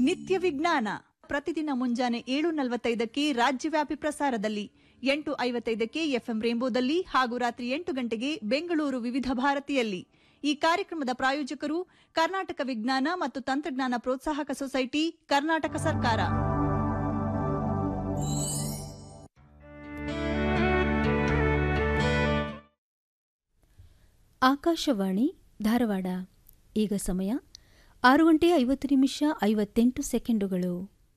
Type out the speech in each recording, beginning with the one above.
ನಿತ್ಯ ವಿಜ್ಞಾನ ಪ್ರತಿದಿನ ಮುಂಜಾನೆ ಏಳು ನಲವತ್ತೈದಕ್ಕೆ ರಾಜ್ಯವ್ಯಾಪಿ ಪ್ರಸಾರದಲ್ಲಿ ಎಂಟು ಐವತ್ತೈದಕ್ಕೆ ಎಫ್ಎಂ ರೇಂಬೋದಲ್ಲಿ ಹಾಗೂ ರಾತ್ರಿ ಎಂಟು ಗಂಟೆಗೆ ಬೆಂಗಳೂರು ವಿವಿಧ ಭಾರತಿಯಲ್ಲಿ ಈ ಕಾರ್ಯಕ್ರಮದ ಪ್ರಾಯೋಜಕರು ಕರ್ನಾಟಕ ವಿಜ್ಞಾನ ಮತ್ತು ತಂತ್ರಜ್ಞಾನ ಪ್ರೋತ್ಸಾಹಕ ಸೊಸೈಟಿ ಕರ್ನಾಟಕ ಸರ್ಕಾರ ಆಕಾಶವಾಣಿ ಧಾರವಾಡ ಈಗ ಸಮಯ ಆರು ಗಂಟೆ ಐವತ್ತು ನಿಮಿಷ ಐವತ್ತೆಂಟು ಸೆಕೆಂಡುಗಳು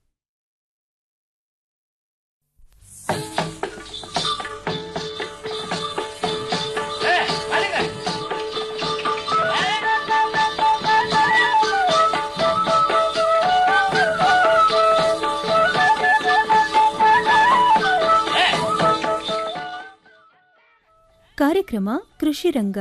ಕಾರ್ಯಕ್ರಮ ಕೃಷಿ ರಂಗ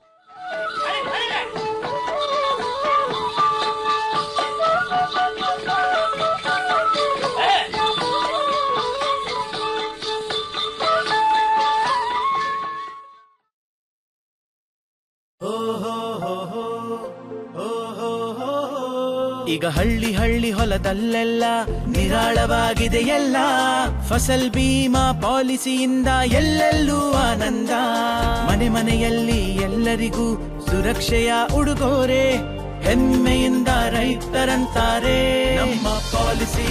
ಈಗ ಹಳ್ಳಿ ಹಳ್ಳಿ ಹೊಲದಲ್ಲೆಲ್ಲ ನಿರಾಳವಾಗಿದೆ ಎಲ್ಲ ಫಸಲ್ ಬೀಮಾ ಪಾಲಿಸಿಯಿಂದ ಎಲ್ಲೆಲ್ಲೂ ಆನಂದ ಮನೆ ಮನೆಯಲ್ಲಿ ಎಲ್ಲರಿಗೂ ಸುರಕ್ಷೆಯ ಉಡುಗೊರೆ ಹೆಮ್ಮೆಯಿಂದ ರೈತರಂತಾರೆ ನಮ್ಮ ಪಾಲಿಸಿ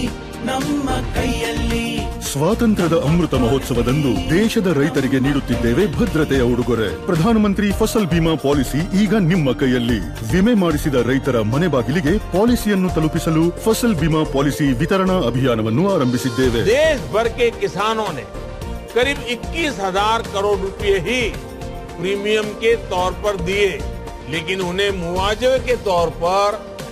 ನಮ್ಮ ಕೈಯಲ್ಲಿ ಸ್ವಾತಂತ್ರ್ಯದ ಅಮೃತ ಮಹೋತ್ಸವದಂದು ದೇಶದ ರೈತರಿಗೆ ನೀಡುತ್ತಿದ್ದೇವೆ ಭದ್ರತೆಯ ಉಡುಗೊರೆ ಪ್ರಧಾನಮಂತ್ರಿ ಫಸಲ್ ಬಿಮಾ ಪಾಲಿಸಿ ಈಗ ನಿಮ್ಮ ಕೈಯಲ್ಲಿ ವಿಮೆ ಮಾಡಿಸಿದ ರೈತರ ಮನೆ ಬಾಗಿಲಿಗೆ ಪಾಲಿಸಿಯನ್ನು ತಲುಪಿಸಲು ಫಸಲ್ ಬಿಮಾ ಪಾಲಿಸಿ ವಿತರಣಾ ಅಭಿಯಾನವನ್ನು ಆರಂಭಿಸಿದ್ದೇವೆ देश भर के किसानों ने करीब 21,000 करोड़ रुपए ही प्रीमियम के तौर पर दिए लेकिन उन्हें मुआवजे के तौर पर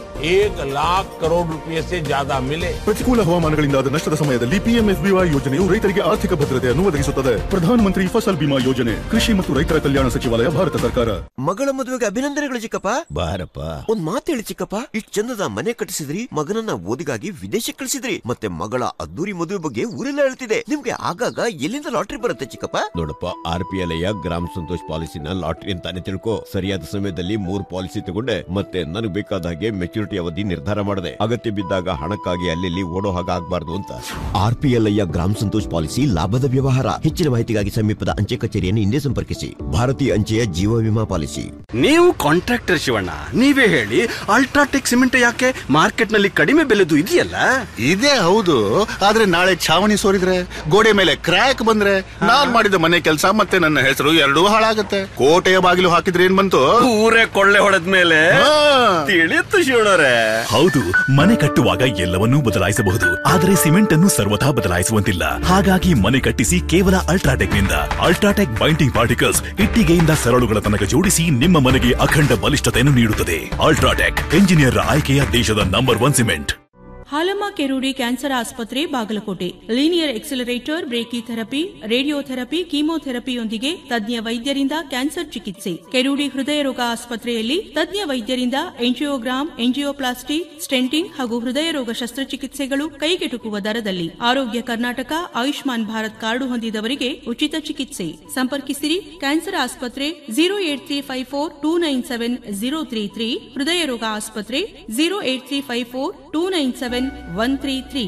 एक लाख करोड़ रुपए से ज्यादा मिले ಪ್ರತಿಕೂಲ ಹವಾಮಾನಗಳಿಂದಾದ ನಷ್ಟದ ಸಮಯದಲ್ಲಿ ಪಿಎಂಎಫ್ಬಿವೈ ಯೋಜನೆಯು ರೈತರಿಗೆ ಆರ್ಥಿಕ ಭದ್ರತೆಯನ್ನು ಒದಗಿಸುತ್ತದೆ ಪ್ರಧಾನಮಂತ್ರಿ ಫಸಲ್ ಬಿಮಾ ಯೋಜನೆ ಕೃಷಿ ಮತ್ತು ರೈತರ ಕಲ್ಯಾಣ ಸಚಿವಾಲಯ ಭಾರತ ಸರ್ಕಾರ ಮಗಳ ಮದುವೆಗೆ ಅಭಿನಂದನೆಗಳು ಚಿಕ್ಕಪ್ಪ ಬಾರಪ್ಪ ಒಂದ್ ಮಾತು ಹೇಳಿ ಚಿಕ್ಕಪ್ಪ ಇಷ್ಟ್ ಚಂದದ ಮನೆ ಕಟ್ಟಿಸಿದ್ರಿ ಮಗನನ್ನ ಓದಿಗಾಗಿ ವಿದೇಶಕ್ಕೆ ಕಳಿಸಿದ್ರಿ ಮತ್ತೆ ಮಗಳ ಅದ್ದೂರಿ ಮದುವೆ ಬಗ್ಗೆ ಊರೆಲ್ಲ ಹೇಳ್ತಿದೆ ನಿಮ್ಗೆ ಆಗಾಗ ಎಲ್ಲಿಂದ ಲಾಟ್ರಿ ಬರುತ್ತೆ ಚಿಕ್ಕಪ್ಪ ನೋಡಪ್ಪ ಆರ್ ಪಿ ಎಲ್ ಗ್ರಾಮ ಸಂತೋಷ್ ಪಾಲಿಸಿನ ಲಾಟ್ರಿ ಅಂತಾನೆ ತಿಳ್ಕೊ ಸರಿಯಾದ ಸಮಯದಲ್ಲಿ ಮೂರ್ ಪಾಲಿಸಿ ತಗೊಂಡೆ ಮತ್ತೆ ನನಗೆ ಬೇಕಾದ ಹಾಗೆ ಮೆಚುರಿಟಿ ಅವಧಿ ನಿರ್ಧಾರ ಮಾಡಿದೆ ಅಗತ್ಯ ಬಿದ್ದಾಗ ಹಣಕ್ಕಾಗಿ ಅಲ್ಲಿ ಓಡೋ ಹಾಗೆ ಆಗ್ಬಾರ್ದು ಅಂತ ಆರ್ ಪಿ ಎಲ್ ಗ್ರಾಮ ಸಂತೋಷ್ ಪಾಲಿಸಿ ಲಾಭದ ವ್ಯವಹಾರ ಹೆಚ್ಚಿನ ಮಾಹಿತಿಗಾಗಿ ಸಮೀಪದ ಅಂಚೆ ಕಚೇರಿಯನ್ನು ಹಿಂದೆ ಸಂಪರ್ಕಿಸಿ ಭಾರತೀಯ ಅಂಚೆಯ ಜೀವ ವಿಮಾ ಪಾಲಿಸಿ ನೀವು ಕಾಂಟ್ರಾಕ್ಟರ್ ಶಿವಣ್ಣ ನೀವೇ ಹೇಳಿ ಅಲ್ಟ್ರಾಟೆಕ್ ಸಿಮೆಂಟ್ ಯಾಕೆ ಮಾರ್ಕೆಟ್ ನಲ್ಲಿ ಕಡಿಮೆ ಬೆಲೆದು ಇದೆಯಲ್ಲ ಇದೇ ಹೌದು ಆದ್ರೆ ನಾಳೆ ಛಾವಣಿ ಸೋರಿದ್ರೆ ಗೋಡೆ ಮೇಲೆ ಕ್ರ್ಯಾಕ್ ಬಂದ್ರೆ ನಾನ್ ಮಾಡಿದ ಮನೆ ಕೆಲಸ ಮತ್ತೆ ನನ್ನ ಹೆಸರು ಎರಡೂ ಹಾಳಾಗತ್ತೆ ಕೋಟೆಯ ಬಾಗಿಲು ಹಾಕಿದ್ರೆ ಏನ್ ಬಂತು ಊರೇ ಕೊಳ್ಳೆ ಹೊಡೆದ ಮೇಲೆ ತಿಳಿಯುತ್ತು ಶಿವಣ್ಣರೇ ಹೌದು ಮನೆ ಕಟ್ಟುವಾಗ ಎಲ್ಲವನ್ನೂ ಬದಲಾಯಿಸಬಹುದು ಆದರೆ ಸಿಮೆಂಟ್ ಅನ್ನು ಸರ್ವಥಾ ಬದಲಾಯಿಸುವಂತಿಲ್ಲ ಹಾಗಾಗಿ ಮನೆ ಕಟ್ಟಿಸಿ ಕೇವಲ ಅಲ್ಟ್ರಾಟೆಕ್ ನಿಂದ ಅಲ್ಟ್ರಾಟೆಕ್ ಬೈಂಡಿಂಗ್ ಪಾರ್ಟಿಕಲ್ಸ್ ಇಟ್ಟಿಗೆಯಿಂದ ಸರಳುಗಳ ತನಕ ಜೋಡಿಸಿ ನಿಮ್ಮ ಮನೆಗೆ ಅಖಂಡ ಬಲಿಷ್ಠತೆಯನ್ನು ನೀಡುತ್ತದೆ ಅಲ್ಟ್ರಾಟೆಕ್ ಎಂಜಿನಿಯರ್ ಆಯ್ಕೆಯ ದೇಶದ number one cement Halamma Kerudi cancer ಆಸ್ಪತ್ರೆ Bagalkote linear accelerator brachytherapy radiotherapy ಕೀಮೋಥೆರಪಿಯೊಂದಿಗೆ ತಜ್ಞ ವೈದ್ಯರಿಂದ ಕ್ಯಾನ್ಸರ್ ಚಿಕಿತ್ಸೆ ಕೆರೂಡಿ ಹೃದಯ ರೋಗ ಆಸ್ಪತ್ರೆಯಲ್ಲಿ ತಜ್ಞ ವೈದ್ಯರಿಂದ ಎಂಜಿಯೋಗ್ರಾಮ್ ಎಂಜಿಯೋಪ್ಲಾಸ್ಟಿ ಸ್ಟೆಂಟಿಂಗ್ ಹಾಗೂ ಹೃದಯ ರೋಗ ಶಸ್ತ್ರಚಿಕಿತ್ಸೆಗಳು ಕೈಗೆಟುಕುವ ದರದಲ್ಲಿ ಆರೋಗ್ಯ ಕರ್ನಾಟಕ ಆಯುಷ್ಮಾನ್ ಭಾರತ್ ಕಾರ್ಡು ಹೊಂದಿದವರಿಗೆ ಉಚಿತ ಚಿಕಿತ್ಸೆ ಸಂಪರ್ಕಿಸಿರಿ ಕ್ಯಾನ್ಸರ್ ಆಸ್ಪತ್ರೆ zero eight three five four two nine seven zero three three ಹೃದಯ ರೋಗ ಆಸ್ಪತ್ರೆ zero eight three five four two nine seven one three three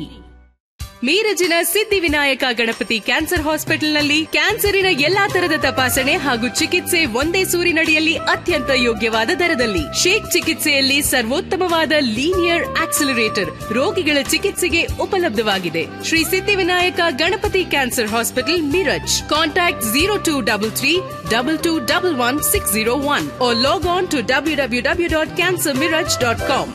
ಮೀರಜಿನ ಸಿದ್ಧಿವಿನಾಯಕ ಗಣಪತಿ ಕ್ಯಾನ್ಸರ್ ಹಾಸ್ಪಿಟಲ್ನಲ್ಲಿ ಕ್ಯಾನ್ಸರಿನ ಎಲ್ಲಾ ತರದ ತಪಾಸಣೆ ಹಾಗೂ ಚಿಕಿತ್ಸೆ ಒಂದೇ ಸೂರಿನಡಿಯಲ್ಲಿ ಅತ್ಯಂತ ಯೋಗ್ಯವಾದ ದರದಲ್ಲಿ ಶೇಕ್ ಚಿಕಿತ್ಸೆಯಲ್ಲಿ ಸರ್ವೋತ್ತಮವಾದ ಲೀನಿಯರ್ ಆಕ್ಸಿಲರೇಟರ್ ರೋಗಿಗಳ ಚಿಕಿತ್ಸೆಗೆ ಉಪಲಬ್ಧವಾಗಿದೆ Shri Siddhivinayak Ganapati cancer hospital Miraj contact zero two double three double two double one six zero one log on to W W W dot cancer Miraj dot com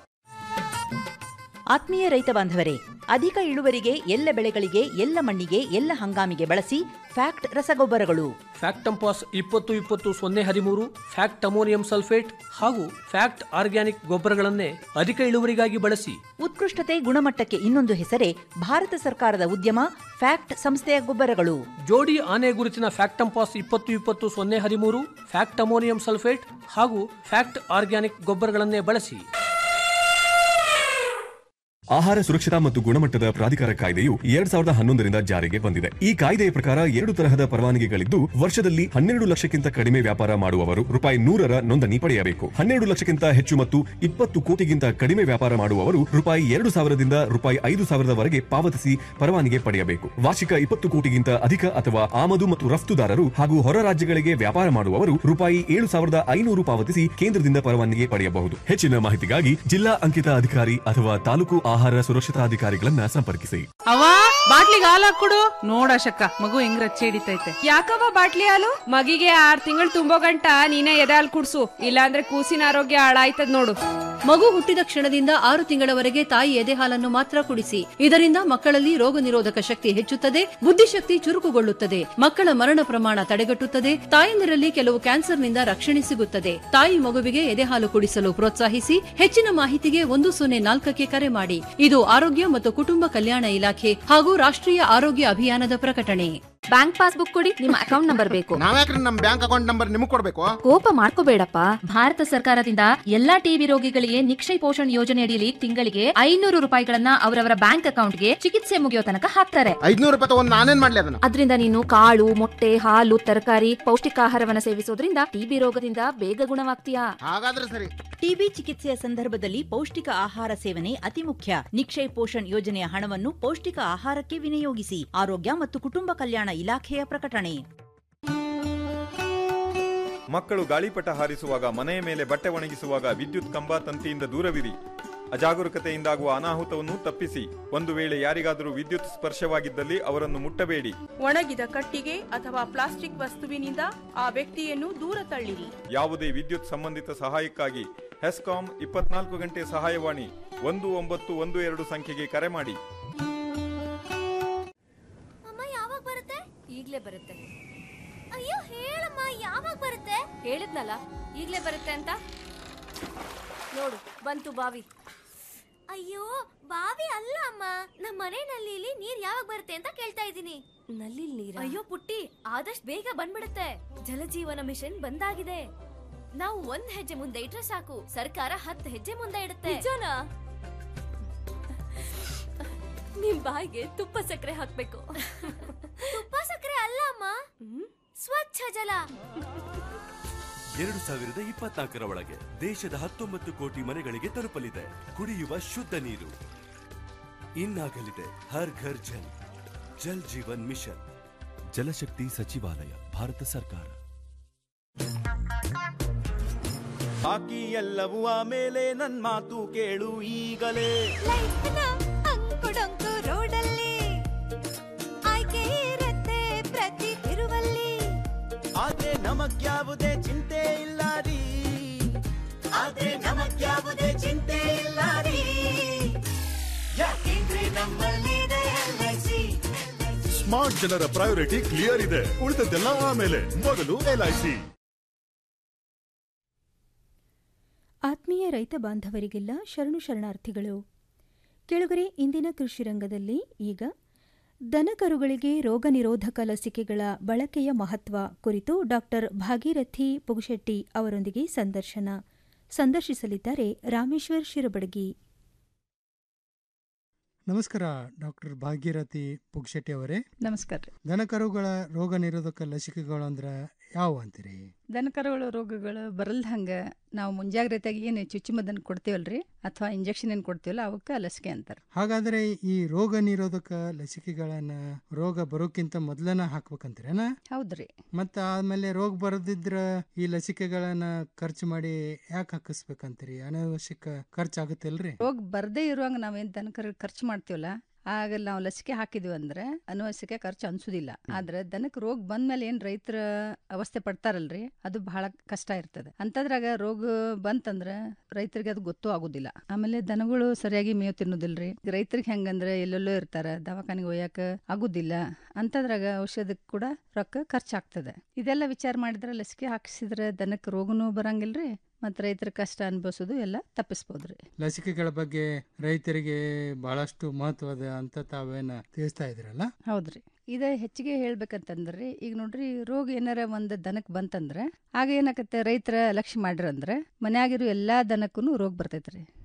ಆತ್ಮೀಯ ರೈತ ಬಾಂಧವರೇ ಅಧಿಕ ಇಳುವರಿಗೆ ಎಲ್ಲ ಬೆಳೆಗಳಿಗೆ ಎಲ್ಲ ಮಣ್ಣಿಗೆ ಎಲ್ಲ ಹಂಗಾಮಿಗೆ ಬಳಸಿ ಫ್ಯಾಕ್ಟ್ ರಸಗೊಬ್ಬರಗಳು ಫ್ಯಾಕ್ಟ್ ಟಂಪಾಸ್ ಇಪ್ಪತ್ತು ಇಪ್ಪತ್ತು ಸೊನ್ನೆ ಹದಿಮೂರು ಫ್ಯಾಕ್ಟ್ ಅಮೋನಿಯಂ ಸಲ್ಫೇಟ್ ಹಾಗೂ ಫ್ಯಾಕ್ಟ್ ಆರ್ಗ್ಯಾನಿಕ್ ಗೊಬ್ಬರಗಳನ್ನೇ ಅಧಿಕ ಇಳುವರಿಗಾಗಿ ಬಳಸಿ ಉತ್ಕೃಷ್ಟತೆ ಗುಣಮಟ್ಟಕ್ಕೆ ಇನ್ನೊಂದು ಹೆಸರೇ ಭಾರತ ಸರ್ಕಾರದ ಉದ್ಯಮ ಫ್ಯಾಕ್ಟ್ ಸಂಸ್ಥೆಯ ಗೊಬ್ಬರಗಳು ಜೋಡಿ ಆನೆ ಗುರುತಿನ ಫ್ಯಾಕ್ಟ್ ಟಂಪಾಸ್ ಇಪ್ಪತ್ತು ಇಪ್ಪತ್ತು ಸೊನ್ನೆ ಹದಿಮೂರು ಫ್ಯಾಕ್ಟ್ ಅಮೋನಿಯಂ ಸಲ್ಫೇಟ್ ಹಾಗೂ ಫ್ಯಾಕ್ಟ್ ಆರ್ಗ್ಯಾನಿಕ್ ಗೊಬ್ಬರಗಳನ್ನೇ ಬಳಸಿ ಆಹಾರ ಸುರಕ್ಷತಾ ಮತ್ತು ಗುಣಮಟ್ಟದ ಪ್ರಾಧಿಕಾರ ಕಾಯ್ದೆಯು ಎರಡ್ ಸಾವಿರದ ಹನ್ನೊಂದರಿಂದ ಜಾರಿಗೆ ಬಂದಿದೆ ಈ ಕಾಯ್ದೆಯ ಪ್ರಕಾರ ಎರಡು ತರಹದ ಪರವಾನಗಿಗಳಿದ್ದು ವರ್ಷದಲ್ಲಿ ಹನ್ನೆರಡು ಲಕ್ಷಕ್ಕಿಂತ ಕಡಿಮೆ ವ್ಯಾಪಾರ ಮಾಡುವವರು ರೂಪಾಯಿ ನೂರರ ನೋಂದಣಿ ಪಡೆಯಬೇಕು ಹನ್ನೆರಡು ಲಕ್ಷಕ್ಕಿಂತ ಹೆಚ್ಚು ಮತ್ತು ಇಪ್ಪತ್ತು ಕೋಟಿಗಿಂತ ಕಡಿಮೆ ವ್ಯಾಪಾರ ಮಾಡುವವರು ರೂಪಾಯಿ ಎರಡು ಸಾವಿರದಿಂದ ರೂಪಾಯಿ ಐದು ಸಾವಿರದವರೆಗೆ ಪಾವತಿಸಿ ಪರವಾನಗಿ ಪಡೆಯಬೇಕು ವಾರ್ಷಿಕ ಇಪ್ಪತ್ತು ಕೋಟಿಗಿಂತ ಅಧಿಕ ಅಥವಾ ಆಮದು ಮತ್ತು ರಫ್ತುದಾರರು ಹಾಗೂ ಹೊರ ರಾಜ್ಯಗಳಿಗೆ ವ್ಯಾಪಾರ ಮಾಡುವವರು ರೂಪಾಯಿ ಏಳು ಸಾವಿರದ ಐನೂರು ಪಾವತಿಸಿ ಕೇಂದ್ರದಿಂದ ಪರವಾನಗಿ ಪಡೆಯಬಹುದು ಹೆಚ್ಚಿನ ಮಾಹಿತಿಗಾಗಿ ಜಿಲ್ಲಾ ಅಂಕಿತ ಅಧಿಕಾರಿ ಅಥವಾ ತಾಲೂಕು ಆಹಾರ ಸುರಕ್ಷತಾಧಿಕಾರಿಗಳನ್ನ ಸಂಪರ್ಕಿಸಿ ಅವ್ವ ಬಾಟ್ಲಿಗೆ ಹಾಲು ಹಾಕೊಡು ನೋಡಶಕ್ಕ ಮಗು ಹೆಂಗ್ ರಚ್ಚೆ ಹಿಡಿತೈತೆ ಯಾಕವ್ವ ಬಾಟ್ಲಿ ಹಾಲು ಮಗಿಗೆ ಆರ್ ತಿಂಗಳು ತುಂಬೋ ಗಂಟ ನೀನೇ ಎದೆ ಹಾಲು ಕುಡ್ಸು ಇಲ್ಲಾಂದ್ರೆ ಕೂಸಿನ ಆರೋಗ್ಯ ಹಾಳಾಯ್ತದ ನೋಡು ಮಗು ಹುಟ್ಟಿದ ಕ್ಷಣದಿಂದ ಆರು ತಿಂಗಳವರೆಗೆ ತಾಯಿ ಎದೆ ಹಾಲನ್ನು ಮಾತ್ರ ಕುಡಿಸಿ ಇದರಿಂದ ಮಕ್ಕಳಲ್ಲಿ ರೋಗ ನಿರೋಧಕ ಶಕ್ತಿ ಹೆಚ್ಚುತ್ತದೆ ಬುದ್ಧಿಶಕ್ತಿ ಚುರುಕುಗೊಳ್ಳುತ್ತದೆ ಮಕ್ಕಳ ಮರಣ ಪ್ರಮಾಣ ತಡೆಗಟ್ಟುತ್ತದೆ ತಾಯಂದಿರಲ್ಲಿ ಕೆಲವು ಕ್ಯಾನ್ಸರ್ನಿಂದ ರಕ್ಷಣೆ ಸಿಗುತ್ತದೆ ತಾಯಿ ಮಗುವಿಗೆ ಎದೆ ಹಾಲು ಕುಡಿಸಲು ಪ್ರೋತ್ಸಾಹಿಸಿ ಹೆಚ್ಚಿನ ಮಾಹಿತಿಗೆ ಒಂದು ಸೊನ್ನೆ ನಾಲ್ಕಕ್ಕೆ ಕರೆ ಮಾಡಿ ಇದು ಆರೋಗ್ಯ ಮತ್ತು ಕುಟುಂಬ ಕಲ್ಯಾಣ ಇಲಾಖೆ ಹಾಗೂ ರಾಷ್ಟ್ರೀಯ ಆರೋಗ್ಯ ಅಭಿಯಾನದ ಪ್ರಕಟಣೆ ಬ್ಯಾಂಕ್ ಪಾಸ್ಬುಕ್ ಕೊಡಿ ನಿಮ್ಮ ಅಕೌಂಟ್ ನಂಬರ್ ಬೇಕು ನಾವ್ಯಾಕ್ರಿ ನಮ್ ಬ್ಯಾಂಕ್ ಅಕೌಂಟ್ ನಂಬರ್ ನಿಮಗ್ ಕೊಡ್ಬೇಕು ಕೋಪ ಮಾಡ್ಕೋಬೇಡಪ್ಪ ಭಾರತ ಸರ್ಕಾರದಿಂದ ಎಲ್ಲಾ ಟಿಬಿ ರೋಗಿಗಳಿಗೆ ನಿಕ್ಷಯ ಪೋಷಣ್ ಯೋಜನೆ ಅಡಿಯಲ್ಲಿ ತಿಂಗಳಿಗೆ ಐನೂರು ರೂಪಾಯಿಗಳನ್ನ ಅವರವರ ಬ್ಯಾಂಕ್ ಅಕೌಂಟ್ಗೆ ಚಿಕಿತ್ಸೆ ಮುಗಿಯೋ ತನಕ ಹಾಕ್ತಾರೆ ಐದ್ನೂರು ರೂಪಾಯಿ ತಗೊಂಡ್ ನಾನೇನ್ ಮಾಡ್ಲಿ ಅದನ್ನ ಅದರಿಂದ ನೀನು ಕಾಳು ಮೊಟ್ಟೆ ಹಾಲು ತರಕಾರಿ ಪೌಷ್ಟಿಕಾಹಾರವನ್ನ ಸೇವಿಸೋದ್ರಿಂದ ಟಿಬಿ ರೋಗದಿಂದ ಬೇಗ ಗುಣವಾಗ್ತೀಯಾ ಹಾಗಾದ್ರೆ ಸರಿ ಟಿಬಿ ಚಿಕಿತ್ಸೆಯ ಸಂದರ್ಭದಲ್ಲಿ ಪೌಷ್ಟಿಕ ಆಹಾರ ಸೇವನೆ ಅತಿ ಮುಖ್ಯ ನಿಕ್ಷಯ್ ಪೋಷಣ್ ಯೋಜನೆಯ ಹಣವನ್ನು ಪೌಷ್ಟಿಕ ಆಹಾರಕ್ಕೆ ವಿನಿಯೋಗಿಸಿ ಆರೋಗ್ಯ ಮತ್ತು ಕುಟುಂಬ ಕಲ್ಯಾಣ ಇಲಾಖೆಯ ಪ್ರಕಟಣೆ ಮಕ್ಕಳು ಗಾಳಿಪಟ ಹಾರಿಸುವಾಗ ಮನೆಯ ಮೇಲೆ ಬಟ್ಟೆ ಒಣಗಿಸುವಾಗ ವಿದ್ಯುತ್ ಕಂಬ ತಂತಿಯಿಂದ ದೂರವಿರಿ ಅಜಾಗರೂಕತೆಯಿಂದಾಗುವ ಅನಾಹುತವನ್ನು ತಪ್ಪಿಸಿ ಒಂದು ವೇಳೆ ಯಾರಿಗಾದರೂ ವಿದ್ಯುತ್ ಸ್ಪರ್ಶವಾಗಿದ್ದಲ್ಲಿ ಅವರನ್ನು ಮುಟ್ಟಬೇಡಿ ಒಣಗಿದ ಕಟ್ಟಿಗೆ ಅಥವಾ ಪ್ಲಾಸ್ಟಿಕ್ ವಸ್ತುವಿನಿಂದ ಆ ವ್ಯಕ್ತಿಯನ್ನು ದೂರ ತಳ್ಳಿರಿ ಯಾವುದೇ ವಿದ್ಯುತ್ ಸಂಬಂಧಿತ ಸಹಾಯಕ್ಕಾಗಿ ಹೆಸ್ಕಾಂ ಇಪ್ಪತ್ನಾಲ್ಕು ಗಂಟೆ ಸಹಾಯವಾಣಿ ಒಂದು ಒಂಬತ್ತು ಒಂದು ಎರಡು ಸಂಖ್ಯೆಗೆ ಕರೆ ಮಾಡಿ ಅಮ್ಮ ಯಾವಾಗ ಬರುತ್ತೆ ಈಗ್ಲೇ ಬರುತ್ತೆ ಅಯ್ಯೋ ಹೇಳಮ್ಮ ಯಾವಾಗ ಬರುತ್ತೆ ಹೇಳಿದ್ನಲ್ಲ ಈಗ್ಲೇ ಬರುತ್ತೆ ಅಂತ ನೋಡು ಬಂತು ಬಾವಿ ಅಯ್ಯೋ ಬಾವಿ ಅಲ್ಲ ಅಮ್ಮ ನಮ್ಮ ಮನೆ ನಲ್ಲಿಲಿ ನೀರ್ ಯಾವಾಗ ಬರುತ್ತೆ ಅಂತ ಕೇಳ್ತಾ ಇದ್ದೀನಿ ನಲ್ಲಿ ನೀರ ಅಯ್ಯೋ ಪುಟ್ಟಿ ಆದಷ್ಟು ಬೇಗ ಬಂದ್ಬಿಡುತ್ತೆ ಜಲಜೀವನ ಮಿಷನ್ ಬಂದಾಗಿದೆ ನಾವು ಒಂದ್ ಹೆಜ್ಜೆ ಮುಂದೆ ಇಟ್ರೆ ಸಾಕು ಸರ್ಕಾರ ಹತ್ತು ಹೆಜ್ಜೆ ಮುಂದೆ ಇಡುತ್ತೆ ನಿಜನಾ ನಿಮ್ ಬಾಯಿಗೆ ತುಪ್ಪ ಸಕ್ಕರೆ ಹಾಕ್ಬೇಕು ತುಪ್ಪ ಸಕ್ಕರೆ ಅಲ್ಲ ಅಮ್ಮ ಸ್ವಚ್ಛ ಜಲ ಎರಡು ಸಾವಿರದ ಇಪ್ಪತ್ನಾಲ್ಕರ ಒಳಗೆ ದೇಶದ ಹತ್ತೊಂಬತ್ತು ಕೋಟಿ ಮನೆಗಳಿಗೆ ತಲುಪಲಿದೆ ಕುಡಿಯುವ ಶುದ್ಧ ನೀರು ಇನ್ನಾಗಲಿದೆ ಹರ್ ಘರ್ ಜಲ್ ಜಲ್ ಜೀವನ್ ಮಿಷನ್ ಜಲಶಕ್ತಿ ಸಚಿವಾಲಯ ಭಾರತ ಸರ್ಕಾರ ಬಾಕಿ ಎಲ್ಲವೂ ಆಮೇಲೆ ನನ್ ಮಾತು ಕೇಳು ಈಗಲೇ ಅಂಕುಡೊಂಕು ರೋಡಲ್ಲಿ ಆಯ್ಕೆ ಇರತ್ತೆ ಪ್ರತಿ ತಿರುವಲ್ಲಿ ಆದ್ರೆ ನಮಗ್ಯಾವುದೇ ಚಿಂತೆ ಇಲ್ಲ ರೀ ಆದ್ರೆ ನಮಗ್ಯಾವುದೇ ಚಿಂತೆ ಇಲ್ಲ ರೀ ಯಾಕೆಂದ್ರೆ ನಮ್ಮಲ್ಲಿದೆ LIC. ಸ್ಮಾರ್ಟ್ ಜನರ ಪ್ರಯಾರಿಟಿ ಕ್ಲಿಯರ್ ಇದೆ ಉಳಿದದ್ದೆಲ್ಲ ಆಮೇಲೆ ಮೊದಲು ಎಲ್ಐಸಿ ಆತ್ಮೀಯ ರೈತ ಬಾಂಧವರಿಗೆಲ್ಲ ಶರಣು ಶರಣಾರ್ಥಿಗಳು ಕೆಳಗರೆ ಇಂದಿನ ಕೃಷಿ ರಂಗದಲ್ಲಿ ಈಗ ದನಕರುಗಳಿಗೆ ರೋಗ ನಿರೋಧಕ ಲಸಿಕೆಗಳ ಬಳಕೆಯ ಮಹತ್ವ ಕುರಿತು ಡಾಕ್ಟರ್ ಭಾಗೀರಥಿ ಪುಗಶೆಟ್ಟಿ ಅವರೊಂದಿಗೆ ಸಂದರ್ಶನ ಸಂದರ್ಶಿಸಲಿದ್ದಾರೆ ರಾಮೇಶ್ವರ್ ಶಿರಬಡಗಿ ನಮಸ್ಕಾರ ಡಾಕ್ಟರ್ ಭಾಗೀರಥಿ ಪುಗ್ಶೆಟ್ಟಿ ಅವರೇ ನಮಸ್ಕಾರ ರೀ ದನಕರುಗಳ ರೋಗ ನಿರೋಧಕ ಲಸಿಕೆಗಳು ಅಂದ್ರೆ ಯಾವ ಅಂತೀರಿ ದನಕರುಗಳ ರೋಗಗಳು ಬರಲ್ದಂಗೆ ನಾವು ಮುಂಜಾಗ್ರತೆಯಾಗಿ ಏನು ಚುಚ್ಚುಮದ್ದನ್ನು ಕೊಡ್ತೀವಲ್ರಿ ಅಥವಾ ಇಂಜೆಕ್ಷನ್ ಏನು ಕೊಡ್ತೀವಲ್ಲ ಅವಕ್ಕೆ ಲಸಿಕೆ ಅಂತಾರೆ ಹಾಗಾದ್ರೆ ಈ ರೋಗ ನಿರೋಧಕ ಲಸಿಕೆಗಳನ್ನ ರೋಗ ಬರೋಕ್ಕಿಂತ ಮೊದಲನ ಹಾಕ್ಬೇಕಂತೀರೇನ ಹೌದ್ರಿ ಮತ್ತ ಆದ್ಮೇಲೆ ರೋಗ ಬರದಿದ್ರ ಈ ಲಸಿಕೆಗಳನ್ನ ಖರ್ಚು ಮಾಡಿ ಯಾಕೆ ಹಾಕಿಸ್ಬೇಕಂತೀರಿ ಅನಾವಶ್ಯಕ ಖರ್ಚಾಗುತ್ತಿಲ್ರಿ ರೋಗ ಬರದೇ ಇರುವಂಗ ನಾವೇನು ದನಕರು ಖರ್ಚು ಮಾಡ್ತೀವಲ್ಲ ಆಗ ನಾವು ಲಸಿಕೆ ಹಾಕಿದ್ವಿ ಅಂದ್ರೆ ಅನವಶ್ಯಕ ಖರ್ಚು ಅನ್ಸುದಿಲ್ಲ ಆದ್ರೆ ದನಕ್ಕೆ ರೋಗ ಬಂದ್ಮೇಲೆ ಏನ್ ರೈತರ ಅವಸ್ಥೆ ಪಡ್ತಾರಲ್ರಿ ಅದು ಬಹಳ ಕಷ್ಟ ಇರ್ತದೆ ಅಂತದ್ರಾಗ ರೋಗ ಬಂತಂದ್ರ ರೈತರಿಗೆ ಅದು ಗೊತ್ತೂ ಆಗುದಿಲ್ಲ ಆಮೇಲೆ ದನಗಳು ಸರಿಯಾಗಿ ಮೇವು ತಿನ್ನೋದಿಲ್ರಿ ರೈತರಿಗೆ ಹೆಂಗಂದ್ರೆ ಎಲ್ಲೆಲ್ಲೋ ಇರ್ತಾರ ದವಾಖಾನೆಗೆ ಒಯ್ಯಾಕ ಆಗುದಿಲ್ಲ ಅಂತದ್ರಾಗ ಔಷಧಕ್ಕೆ ಕೂಡ ರೊಕ್ಕ ಖರ್ಚಾಗ್ತದೆ ಇದೆಲ್ಲ ವಿಚಾರ ಮಾಡಿದ್ರೆ ಲಸಿಕೆ ಹಾಕಿಸಿದ್ರೆ ದನಕ್ಕೆ ರೋಗನೂ ಬರಂಗಿಲ್ರಿ ಮತ್ತು ರೈತರ ಕಷ್ಟ ಅನುಭವಿಸೋದು ಎಲ್ಲ ತಪ್ಪಿಸ್ಬೋದ್ರಿ ಲಸಿಕೆಗಳ ಬಗ್ಗೆ ರೈತರಿಗೆ ಬಹಳಷ್ಟು ಮಹತ್ವದ ಅಂತ ತಾವೇನ ತಿಳಿಸ್ತಾ ಇದ್ರಲ್ಲ ಹೌದ್ರಿ ಇದ ಹೆಚ್ಚಿಗೆ ಹೇಳ್ಬೇಕಂತಂದ್ರಿ ಈಗ ನೋಡ್ರಿ ರೋಗ ಏನಾರ ಒಂದ್ ದನಕ್ ಬಂತಂದ್ರ ಆಗ ಏನಾಕತ್ತೆ ರೈತರ ಲಕ್ಷ್ಯ ಮಾಡ್ರಂದ್ರೆ ಮನ್ಯಾಗಿರೋ ಎಲ್ಲಾ ದನಕ್ಕೂ ರೋಗ ಬರ್ತೈತ್ರಿ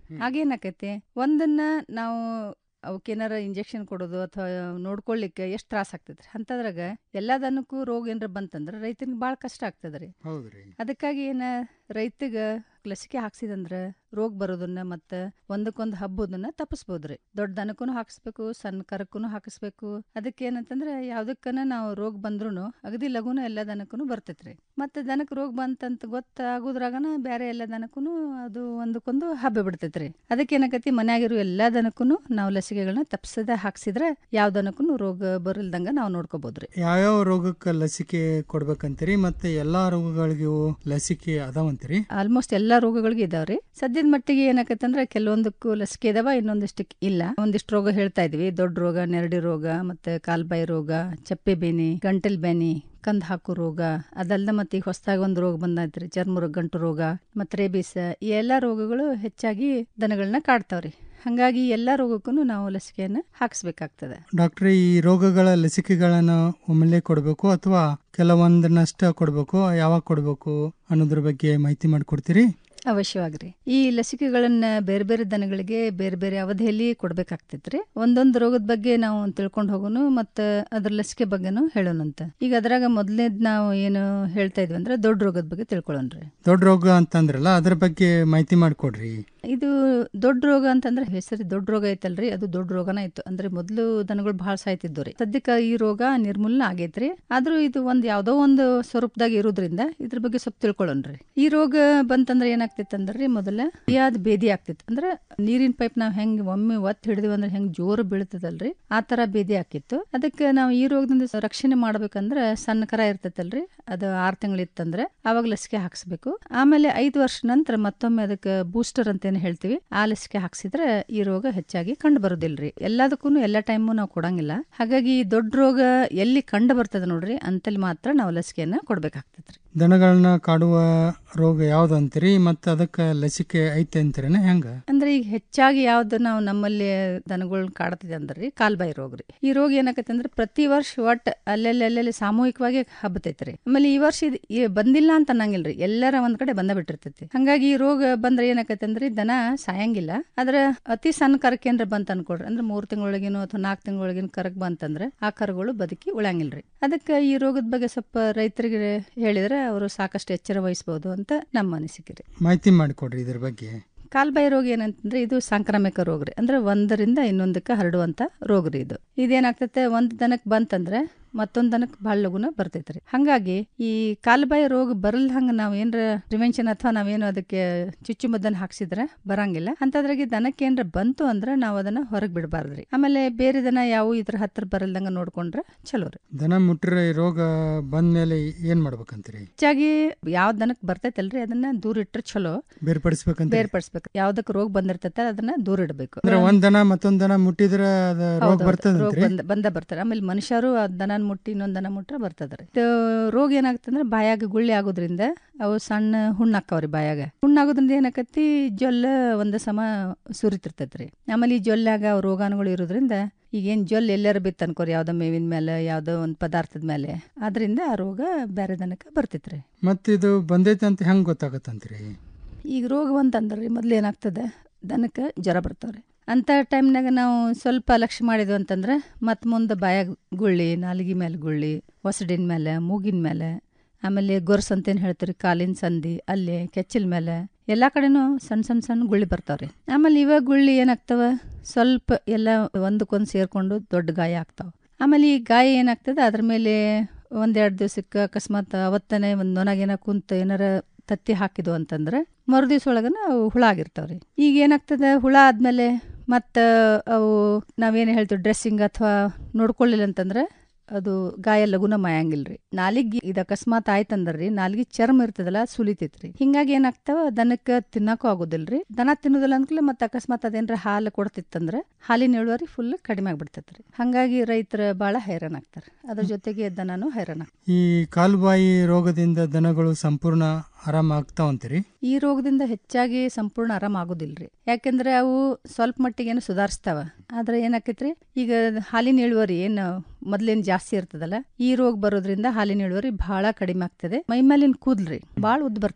ಆಗೇನಾಕೈತಿ ಒಂದನ್ನ ನಾವು ಅವಕ್ಕೇನಾರ ಇಂಜೆಕ್ಷನ್ ಕೊಡೋದು ಅಥವಾ ನೋಡ್ಕೊಳ್ಳಿಕ್ಕೆ ಎಷ್ಟು ತ್ರಾಸ ಆಗ್ತೈತ್ರಿ ಅಂಥದ್ರಾಗ ಎಲ್ಲ ದನಕ್ಕೂ ರೋಗ ಏನಾರ ಬಂತಂದ್ರೆ ರೈತನಿಗೆ ಭಾಳ ಕಷ್ಟ ಆಗ್ತದ್ರಿ ಹೌದ್ರಿ ಅದಕ್ಕಾಗಿ ಏನ ರೈತಗ ಲಸಿಕೆ ಹಾಕ್ಸಿದಂದ್ರ ರೋಗ ಬರೋದನ್ನ ಮತ್ತ ಒಂದಕ್ಕೊಂದು ಹಬ್ಬೋದನ್ನ ತಪ್ಪಿಸ್ಬೋದ್ರಿ ದೊಡ್ಡ ದನಕ್ಕೂ ಹಾಕಿಸ್ಬೇಕು ಸಣ್ಣ ಕರಕ್ಕೂ ಹಾಕಿಸ್ಬೇಕು ಅದಕ್ಕೆ ಏನಂತಂದ್ರೆ ಯಾವ್ದಕ್ಕನ ನಾವು ರೋಗ ಬಂದ್ರೂ ಅಗದಿ ಲಘುನ ಎಲ್ಲ ದನಕ್ಕೂ ಬರ್ತೈತ್ರಿ ಮತ್ತೆ ದನಕ್ಕೆ ರೋಗ ಬಂತಂತ ಗೊತ್ತಾಗೋದ್ರಾಗನ ಬೇರೆ ಎಲ್ಲ ದನಕ್ಕೂ ಅದು ಒಂದಕ್ಕೊಂದು ಹಬ್ಬ ಬಿಡ್ತೈತ್ರಿ ಅದಕ್ಕೆ ಏನಾಕತಿ ಮನ್ಯಾಗಿರೋ ಎಲ್ಲಾ ದನಕ್ಕೂ ನಾವು ಲಸಿಕೆಗಳನ್ನ ತಪ್ಸದ ಹಾಕ್ಸಿದ್ರೆ ಯಾವ ದನಕ್ಕೂ ರೋಗ ಬರಲ್ದಂಗ ನಾವು ನೋಡ್ಕೋಬಹುದ್ರಿ ಯಾವ್ಯಾವ ರೋಗಕ್ಕೆ ಲಸಿಕೆ ಕೊಡ್ಬೇಕಂತೀರಿ ಮತ್ತೆ ಎಲ್ಲಾ ರೋಗಗಳಿಗೂ ಲಸಿಕೆ ಅದಾವಂತೀರಿ ಆಲ್ಮೋಸ್ಟ್ ಎಲ್ಲಾ ರೋಗಗಳಿಗೂ ಇದಾವ್ರಿ ಸದ್ಯದ ಮಟ್ಟಿಗೆ ಏನಾಕತ್ತಂದ್ರೆ ಕೆಲವೊಂದಕ್ಕೂ ಲಸಿಕೆ ಇದಾವ ಇನ್ನೊಂದಿಷ್ಟಕ್ಕೆ ಇಲ್ಲ ಒಂದಿಷ್ಟು ರೋಗ ಹೇಳ್ತಾ ಇದ್ವಿ ದೊಡ್ಡ ರೋಗ ನೆರಡಿ ರೋಗ ಮತ್ತೆ ಕಾಲ್ಬಾಯಿ ರೋಗ ಚಪ್ಪೆ ಬೇನೆ ಗಂಟಲ್ ಬೇನೆ ಕಂದ್ ಹಾಕು ರೋಗ ಅದಲ್ದ ಮತ್ತೆ ಈಗ ಹೊಸದಾಗಿ ಒಂದು ರೋಗ ಬಂದೈತ್ರಿ ಚರ್ಮ ರೋಗ ಗಂಟು ರೋಗ ಮತ್ತೆ ರೇಬಿಸ್ ಈ ಎಲ್ಲಾ ರೋಗಗಳು ಹೆಚ್ಚಾಗಿ ದನಗಳನ್ನ ಕಾಡ್ತಾವ್ರಿ ಹಂಗಾಗಿ ಎಲ್ಲಾ ರೋಗಕ್ಕೂ ನಾವು ಲಸಿಕೆಯನ್ನ ಹಾಕಿಸ್ಬೇಕಾಗ್ತದೆ ಡಾಕ್ಟ್ರೆ ಈ ರೋಗಗಳ ಲಸಿಕೆಗಳನ್ನ ಒಮ್ಮೆಲೆ ಕೊಡಬೇಕು ಅಥವಾ ಕೆಲವೊಂದನ್ನಷ್ಟ ಕೊಡಬೇಕು ಯಾವಾಗ ಕೊಡಬೇಕು ಅನ್ನೋದ್ರ ಬಗ್ಗೆ ಮಾಹಿತಿ ಮಾಡಿಕೊಡ್ತೀರಿ ಅವಶ್ಯವಾಗ್ರಿ ಈ ಲಸಿಕೆಗಳನ್ನ ಬೇರೆ ಬೇರೆ ದನಗಳಿಗೆ ಬೇರೆ ಬೇರೆ ಅವಧಿಯಲ್ಲಿ ಕೊಡ್ಬೇಕಾಗ್ತೈತ್ರಿ ಒಂದೊಂದು ರೋಗದ ಬಗ್ಗೆ ನಾವು ತಿಳ್ಕೊಂಡು ಹೋಗೋನು ಮತ್ತ ಅದ್ರ ಲಸಿಕೆ ಬಗ್ಗೆನು ಹೇಳೋಣಂತ ಈಗ ಅದ್ರಾಗ ಮೊದಲನೇದ್ ನಾವು ಏನು ಹೇಳ್ತಾ ಇದ್ವಿ ಅಂದ್ರೆ ದೊಡ್ಡ ರೋಗದ ಬಗ್ಗೆ ತಿಳ್ಕೊಳ್ಳೋಣ್ರಿ ದೊಡ್ಡ ರೋಗ ಅಂತಂದ್ರಲ್ಲ ಅದ್ರ ಬಗ್ಗೆ ಮಾಹಿತಿ ಮಾಡಿಕೊಡ್ರಿ ಇದು ದೊಡ್ಡ ರೋಗ ಅಂತಂದ್ರೆ ಹೆಸರು ದೊಡ್ಡ ರೋಗ ಐತಲ್ರಿ ಅದು ದೊಡ್ಡ ರೋಗನ ಇತ್ತು ಅಂದ್ರೆ ಮೊದಲು ದನಗಳು ಬಹಳ ಸಾಯ್ತಿದ್ದು ರೀ ಸದ್ಯಕ್ಕೆ ಈ ರೋಗ ನಿರ್ಮೂಲನ ಆಗೈತ್ರಿ ಆದ್ರೂ ಇದು ಒಂದ್ ಯಾವ್ದೋ ಒಂದು ಸ್ವರೂಪದಾಗ ಇರೋದ್ರಿಂದ ಇದ್ರ ಬಗ್ಗೆ ಸ್ವಲ್ಪ ತಿಳ್ಕೊಳ್ಳೋಣ್ರಿ ಈ ರೋಗ ಬಂತಂದ್ರೆ ಏನಾಗ್ತಿತ್ತು ಅಂದ್ರೆ ಮೊದಲ ಅತಿಯಾದ ಬೇದಿ ಆಗ್ತಿತ್ತು ಅಂದ್ರೆ ನೀರಿನ ಪೈಪ್ ನಾವ್ ಹೆಂಗ್ ಒಮ್ಮೆ ಒತ್ತಿ ಹಿಡಿದ್ವಿ ಅಂದ್ರೆ ಹೆಂಗ್ ಜೋರು ಬೀಳ್ತದಲ್ರಿ ಆ ತರ ಬೇದಿ ಆಕಿತ್ತು ಅದಕ್ಕೆ ನಾವು ಈ ರೋಗದಿಂದ ರಕ್ಷಣೆ ಮಾಡ್ಬೇಕಂದ್ರ ಸಣ್ಣ ಕರ ಇರ್ತೈತಲ್ರಿ ಅದು ಆರ್ ತಿಂಗಳಿತ್ತಂದ್ರೆ ಅವಾಗ ಲಸಿಕೆ ಹಾಕ್ಸ್ಬೇಕು ಆಮೇಲೆ ಐದು ವರ್ಷ ನಂತರ ಮತ್ತೊಮ್ಮೆ ಅದಕ್ಕೆ ಬೂಸ್ಟರ್ ಅಂತ ಏನ್ ಹೇಳ್ತೀವಿ ಆ ಲಸಿಕೆ ಹಾಕ್ಸಿದ್ರೆ ಈ ರೋಗ ಹೆಚ್ಚಾಗಿ ಕಂಡು ಬರೋದಿಲ್ರಿ ಎಲ್ಲದಕ್ಕೂ ಎಲ್ಲ ಟೈಮು ನಾವು ಕೊಡಂಗಿಲ್ಲ ಹಾಗಾಗಿ ಈ ದೊಡ್ಡ ರೋಗ ಎಲ್ಲಿ ಕಂಡು ಬರ್ತದ ನೋಡ್ರಿ ಅಂತಲ್ಲಿ ಮಾತ್ರ ನಾವು ಲಸಿಕೆಯನ್ನ ಕೊಡ್ಬೇಕಾಗ್ತದ್ರಿ ದನಗಳನ್ನ ಕಾಡುವ ರೋಗ ಯಾವ್ದು ಅಂತೀರಿ ಮತ್ತೆ ಅದಕ್ಕೆ ಲಸಿಕೆ ಐತೆ ಅಂತೀರೇನ ಹೆಂಗ ಅಂದ್ರೆ ಈಗ ಹೆಚ್ಚಾಗಿ ಯಾವ್ದು ನಾವು ನಮ್ಮಲ್ಲಿ ದನಗಳನ್ನ ಕಾಡ್ತಿದೆ ಅಂದ್ರಿ ಕಾಲ್ಬಾಯಿ ರೋಗ ರೀ ಈ ರೋಗ ಏನಾಕೈತೆ ಅಂದ್ರೆ ಪ್ರತಿ ವರ್ಷ ಒಟ್ ಅಲ್ಲೆಲ್ಲಿ ಅಲ್ಲೆಲ್ಲಿ ಸಾಮೂಹಿಕವಾಗಿ ಹಬ್ಬತೈತ್ರಿ ಆಮೇಲೆ ಈ ವರ್ಷ ಇದು ಈ ಬಂದಿಲ್ಲ ಅಂತ ಅನ್ನಂಗಿಲ್ರಿ ಎಲ್ಲರ ಒಂದ್ ಕಡೆ ಬಂದ ಬಿಟ್ಟಿರ್ತೈತಿ ಹಂಗಾಗಿ ಈ ರೋಗ ಬಂದ್ರೆ ಏನಾಕೈತೆ ಅಂದ್ರೆ ದನ ಸಾಯಂಗಿಲ್ಲ ಆದ್ರೆ ಅತಿ ಸಣ್ಣ ಕರಕ್ ಏನ್ರ ಬಂತ ಅನ್ಕೊಡ್ರಿ ಅಂದ್ರೆ ಮೂರ್ ತಿಂಗಳೊಳಗಿನೋ ಅಥವಾ ನಾಲ್ಕು ತಿಂಗಳೊಳಗಿನ ಕರಕ್ ಬಂತಂದ್ರೆ ಆ ಕರುಗಳು ಬದುಕಿ ಉಳಂಗಿಲ್ರಿ ಅದಕ್ಕೆ ಈ ರೋಗದ ಬಗ್ಗೆ ಸ್ವಲ್ಪ ರೈತರಿಗೆ ಹೇಳಿದ್ರೆ ಅವರು ಸಾಕಷ್ಟು ಎಚ್ಚರ ವಹಿಸಬಹುದು ಅಂತ ನಮ್ಮ ಅನಿಸಿಕೆ ರೀ ಮಾಹಿತಿ ಮಾಡಿಕೊಡ್ರಿ ಇದ್ರ ಬಗ್ಗೆ ಕಾಲ್ಬಾಯಿ ರೋಗ ಏನಂತಂದ್ರೆ ಇದು ಸಾಂಕ್ರಾಮಿಕ ರೋಗ ರೀ ಅಂದ್ರೆ ಒಂದರಿಂದ ಇನ್ನೊಂದಕ್ಕೆ ಹರಡುವಂತ ರೋಗ ರೀ ಇದು ಇದೇನಾಗ್ತೈತೆ ಒಂದ್ ದನಕ್ ಬಂತಂದ್ರೆ ಮತ್ತೊಂದ್ ದನಕ್ ಬಹಳ ಲಗುನ ಬರ್ತೈತ್ರಿ ಹಂಗಾಗಿ ಈ ಕಾಲ್ಬಾಯಿ ರೋಗ ಬರಲ್ ಹಂಗ ನಾವ್ ಏನ್ರ ಪ್ರಿವೆನ್ಷನ್ ಅಥವಾ ನಾವೇನು ಅದಕ್ಕೆ ಚುಚ್ಚುಮದ್ದನ್ನ ಹಾಕ್ಸಿದ್ರೆ ಬರಂಗಿಲ್ಲ ಅಂತದ್ರಾಗೆ ದನಕ್ಕೆ ಏನ್ರ ಬಂತು ಅಂದ್ರೆ ನಾವ್ ಅದನ್ನ ಹೊರಗ್ ಬಿಡಬಾರ್ದ್ರಿ ಆಮೇಲೆ ಬೇರೆ ದನ ಯಾವ ಇದ್ರ ಹತ್ರ ಬರಲ್ದಂಗ ನೋಡ್ಕೊಂಡ್ರೆ ಚಲೋ ರೀ ದನ ಮುಟ್ರೆ ಈ ರೋಗ ಬಂದ್ಮೇಲೆ ಏನ್ ಮಾಡ್ಬೇಕಂತೀರಿ ಹೆಚ್ಚಾಗಿ ಯಾವ ದನಕ್ ಬರ್ತೈತಲ್ರಿ ಅದನ್ನ ದೂರ ಇಟ್ರೆ ಚಲೋ ಬೇರ್ಪಡಿಸ್ಬೇಕಂತ ಬೇರ್ಪಡಿಸ್ಬೇಕು ಯಾವ್ದಕ್ ರೋಗ ಬಂದಿರ್ತೈತೆ ಅದನ್ನ ದೂರ ಇಡಬೇಕು ಅಂದ್ರೆ ಒಂದ್ ದನ ಮತ್ತೊಂದ್ ದನ ಮುಟ್ಟಿದ್ರೆ ಅದ ರೋಗ ಬರ್ತದಂತ್ರಿ ಬಂದ ಬಂದ ಬರ್ತಾರೆ ಆಮೇಲೆ ಮನುಷ್ಯರು ಆ ದನನ ಮುಟ್ಟಿ ಇನ್ನೊಂದ್ ದನ ಮುಟ್ರೆ ಬರ್ತದ್ರಿ ಇದು ರೋಗ ಏನಾಗ್ತಂದ್ರೆ ಬಾಯಾಗ ಗುಳ್ಳಿ ಆಗೋದ್ರಿಂದ ಅವು ಸಣ್ಣ ಹುಣ್ಣಾಕವ್ರಿ ಬಾಯಾಗ ಹುಣ್ಣಾಗೋದ್ರಿಂದ ಏನಾಕತಿ ಜೊಲ್ಲ ಒಂದ್ ಸಮ ಸುರಿತಿರ್ತೈತ್ರಿ ಆಮೇಲೆ ಈ ಜೊಲ್ಲಾಗ ಅವು ರೋಗಾಣುಗಳು ಇರೋದ್ರಿಂದ ಈಗ ಏನ್ ಜೊಲ್ ಎಲ್ಲಾರ ಬಿತ್ತು ಅನ್ಕೋರಿ ಯಾವ್ದೋ ಮೇವಿನ ಮೇಲೆ ಯಾವ್ದೋ ಒಂದ್ ಪದಾರ್ಥದ ಮೇಲೆ ಅದರಿಂದ ಆ ರೋಗ ಬೇರೆ ದನಕ್ಕೆ ಬರ್ತೈತ್ರಿ ಮತ್ ಇದು ಬಂದೈತೆ ಅಂತ ಹೆಂಗ್ ಗೊತ್ತಾಗತ್ತಂತ್ರಿ ಈಗ ರೋಗ ಅಂತಂದ್ರಿ ಮೊದ್ಲು ಏನಾಗ್ತದೆ ದನಕ್ಕೆ ಜ್ವರ ಬರ್ತಾವ್ರಿ ಅಂಥ ಟೈಮ್ನಾಗ ನಾವು ಸ್ವಲ್ಪ ಲಕ್ಷ್ಯ ಮಾಡಿದ್ವಿ ಅಂತಂದ್ರೆ ಮತ್ತೆ ಮುಂದೆ ಬಾಯಾಗ ಗುಳ್ಳಿ ನಾಲಿಗೆ ಮೇಲೆ ಗುಳ್ಳಿ ಒಸಡಿನ ಮೇಲೆ ಮೂಗಿನ ಮೇಲೆ ಆಮೇಲೆ ಗೊರ್ಸ್ ಅಂತೇನು ಹೇಳ್ತೀರಿ ಕಾಲಿನ ಸಂದಿ ಅಲ್ಲಿ ಕೆಚ್ಚಿನ ಮೇಲೆ ಎಲ್ಲ ಕಡೆನೂ ಸಣ್ಣ ಸಣ್ಣ ಸಣ್ಣ ಗುಳ್ಳಿ ಬರ್ತಾವ್ರಿ ಆಮೇಲೆ ಇವಾಗ ಗುಳ್ಳಿ ಏನಾಗ್ತವ ಸ್ವಲ್ಪ ಎಲ್ಲ ಒಂದಕ್ಕೊಂದು ಸೇರ್ಕೊಂಡು ದೊಡ್ಡ ಗಾಯ ಆಗ್ತಾವ ಆಮೇಲೆ ಈ ಗಾಯ ಏನಾಗ್ತದೆ ಅದ್ರ ಮೇಲೆ ಒಂದೆರಡು ದಿವ್ಸಕ್ಕೆ ಅಕಸ್ಮಾತ್ ಅವತ್ತನೇ ಒಂದು ನೊಣಗೇನ ಕುಂತ ಏನಾರ ತತ್ತಿ ಹಾಕಿದ್ವು ಅಂತಂದ್ರೆ ಮರುದಿವ್ಸ ಒಳಗನ ಅವು ಹುಳ ಆಗಿರ್ತಾವ್ರಿ ಈಗ ಏನಾಗ್ತದೆ ಹುಳ ಆದ್ಮೇಲೆ ಮತ್ತು ಅವು ನಾವೇನು ಹೇಳ್ತೀವಿ ಡ್ರೆಸ್ಸಿಂಗ್ ಅಥವಾ ನೋಡ್ಕೊಳ್ಳಿಲ್ಲ ಅಂತಂದ್ರೆ ಅದು ಗಾಯ ಲಗುನ ಮಾಯಂಗಿಲ್ರಿ ನಾಲಿಗೆ ಇದು ಅಕಸ್ಮಾತ್ ಆಯ್ತಂದ್ರಿ ನಾಲಿಗೆ ಚರ್ಮ ಇರ್ತದಲ್ಲ ಸುಲಿತೈತ್ರಿ ಹಿಂಗಾಗಿ ಏನಾಗ್ತಾವ ದನಕ್ಕೆ ತಿನ್ನಕ್ಕೂ ಆಗೋದಿಲ್ರಿ ದನ ತಿನ್ನೋದಿಲ್ಲ ಅಂದ್ಕೂಲೆ ಮತ್ತೆ ಅಕಸ್ಮಾತ್ ಅದೇನ್ರ ಹಾಲು ಕೊಡ್ತಿತ್ತಂದ್ರೆ ಹಾಲಿನ ಇಳುವರಿ ಫುಲ್ ಕಡಿಮೆ ಆಗ್ಬಿಡ್ತೈತ್ರಿ ಹಂಗಾಗಿ ರೈತರು ಭಾಳ ಹೈರಾಣ ಆಗ್ತಾರ ಅದ್ರ ಜೊತೆಗೆ ದನನೂ ಹೈರಾಣ ಈ ಕಾಲುಬಾಯಿ ರೋಗದಿಂದ ದನಗಳು ಸಂಪೂರ್ಣ ಆರಾಮ ಆಗ್ತಾವಂತೀರಿ ಈ ರೋಗದಿಂದ ಹೆಚ್ಚಾಗಿ ಸಂಪೂರ್ಣ ಆರಾಮ ಆಗೋದಿಲ್ರಿ ಯಾಕೆಂದ್ರೆ ಅವು ಸ್ವಲ್ಪ ಮಟ್ಟಿಗೆ ಏನು ಸುಧಾರಿಸ್ತಾವ ಆದ್ರೆ ಏನಾಕೈತ್ರಿ ಈಗ ಹಾಲಿನ ಇಳುವರಿ ಏನು ಮೊದ್ಲೇನ್ ಜಾಸ್ತಿ ಇರ್ತದಲ್ಲ ಈ ರೋಗ ಬರೋದ್ರಿಂದ ಹಾಲಿನ ಇಳುವರಿ ಬಹಳ ಕಡಿಮೆ ಆಗ್ತದೆ ಮೈಮೇಲಿನ ಕೂದ್ಲ್ರಿ ಬಾಳ ಉದ್ದ ಬರ್ತಾವ್ರಿ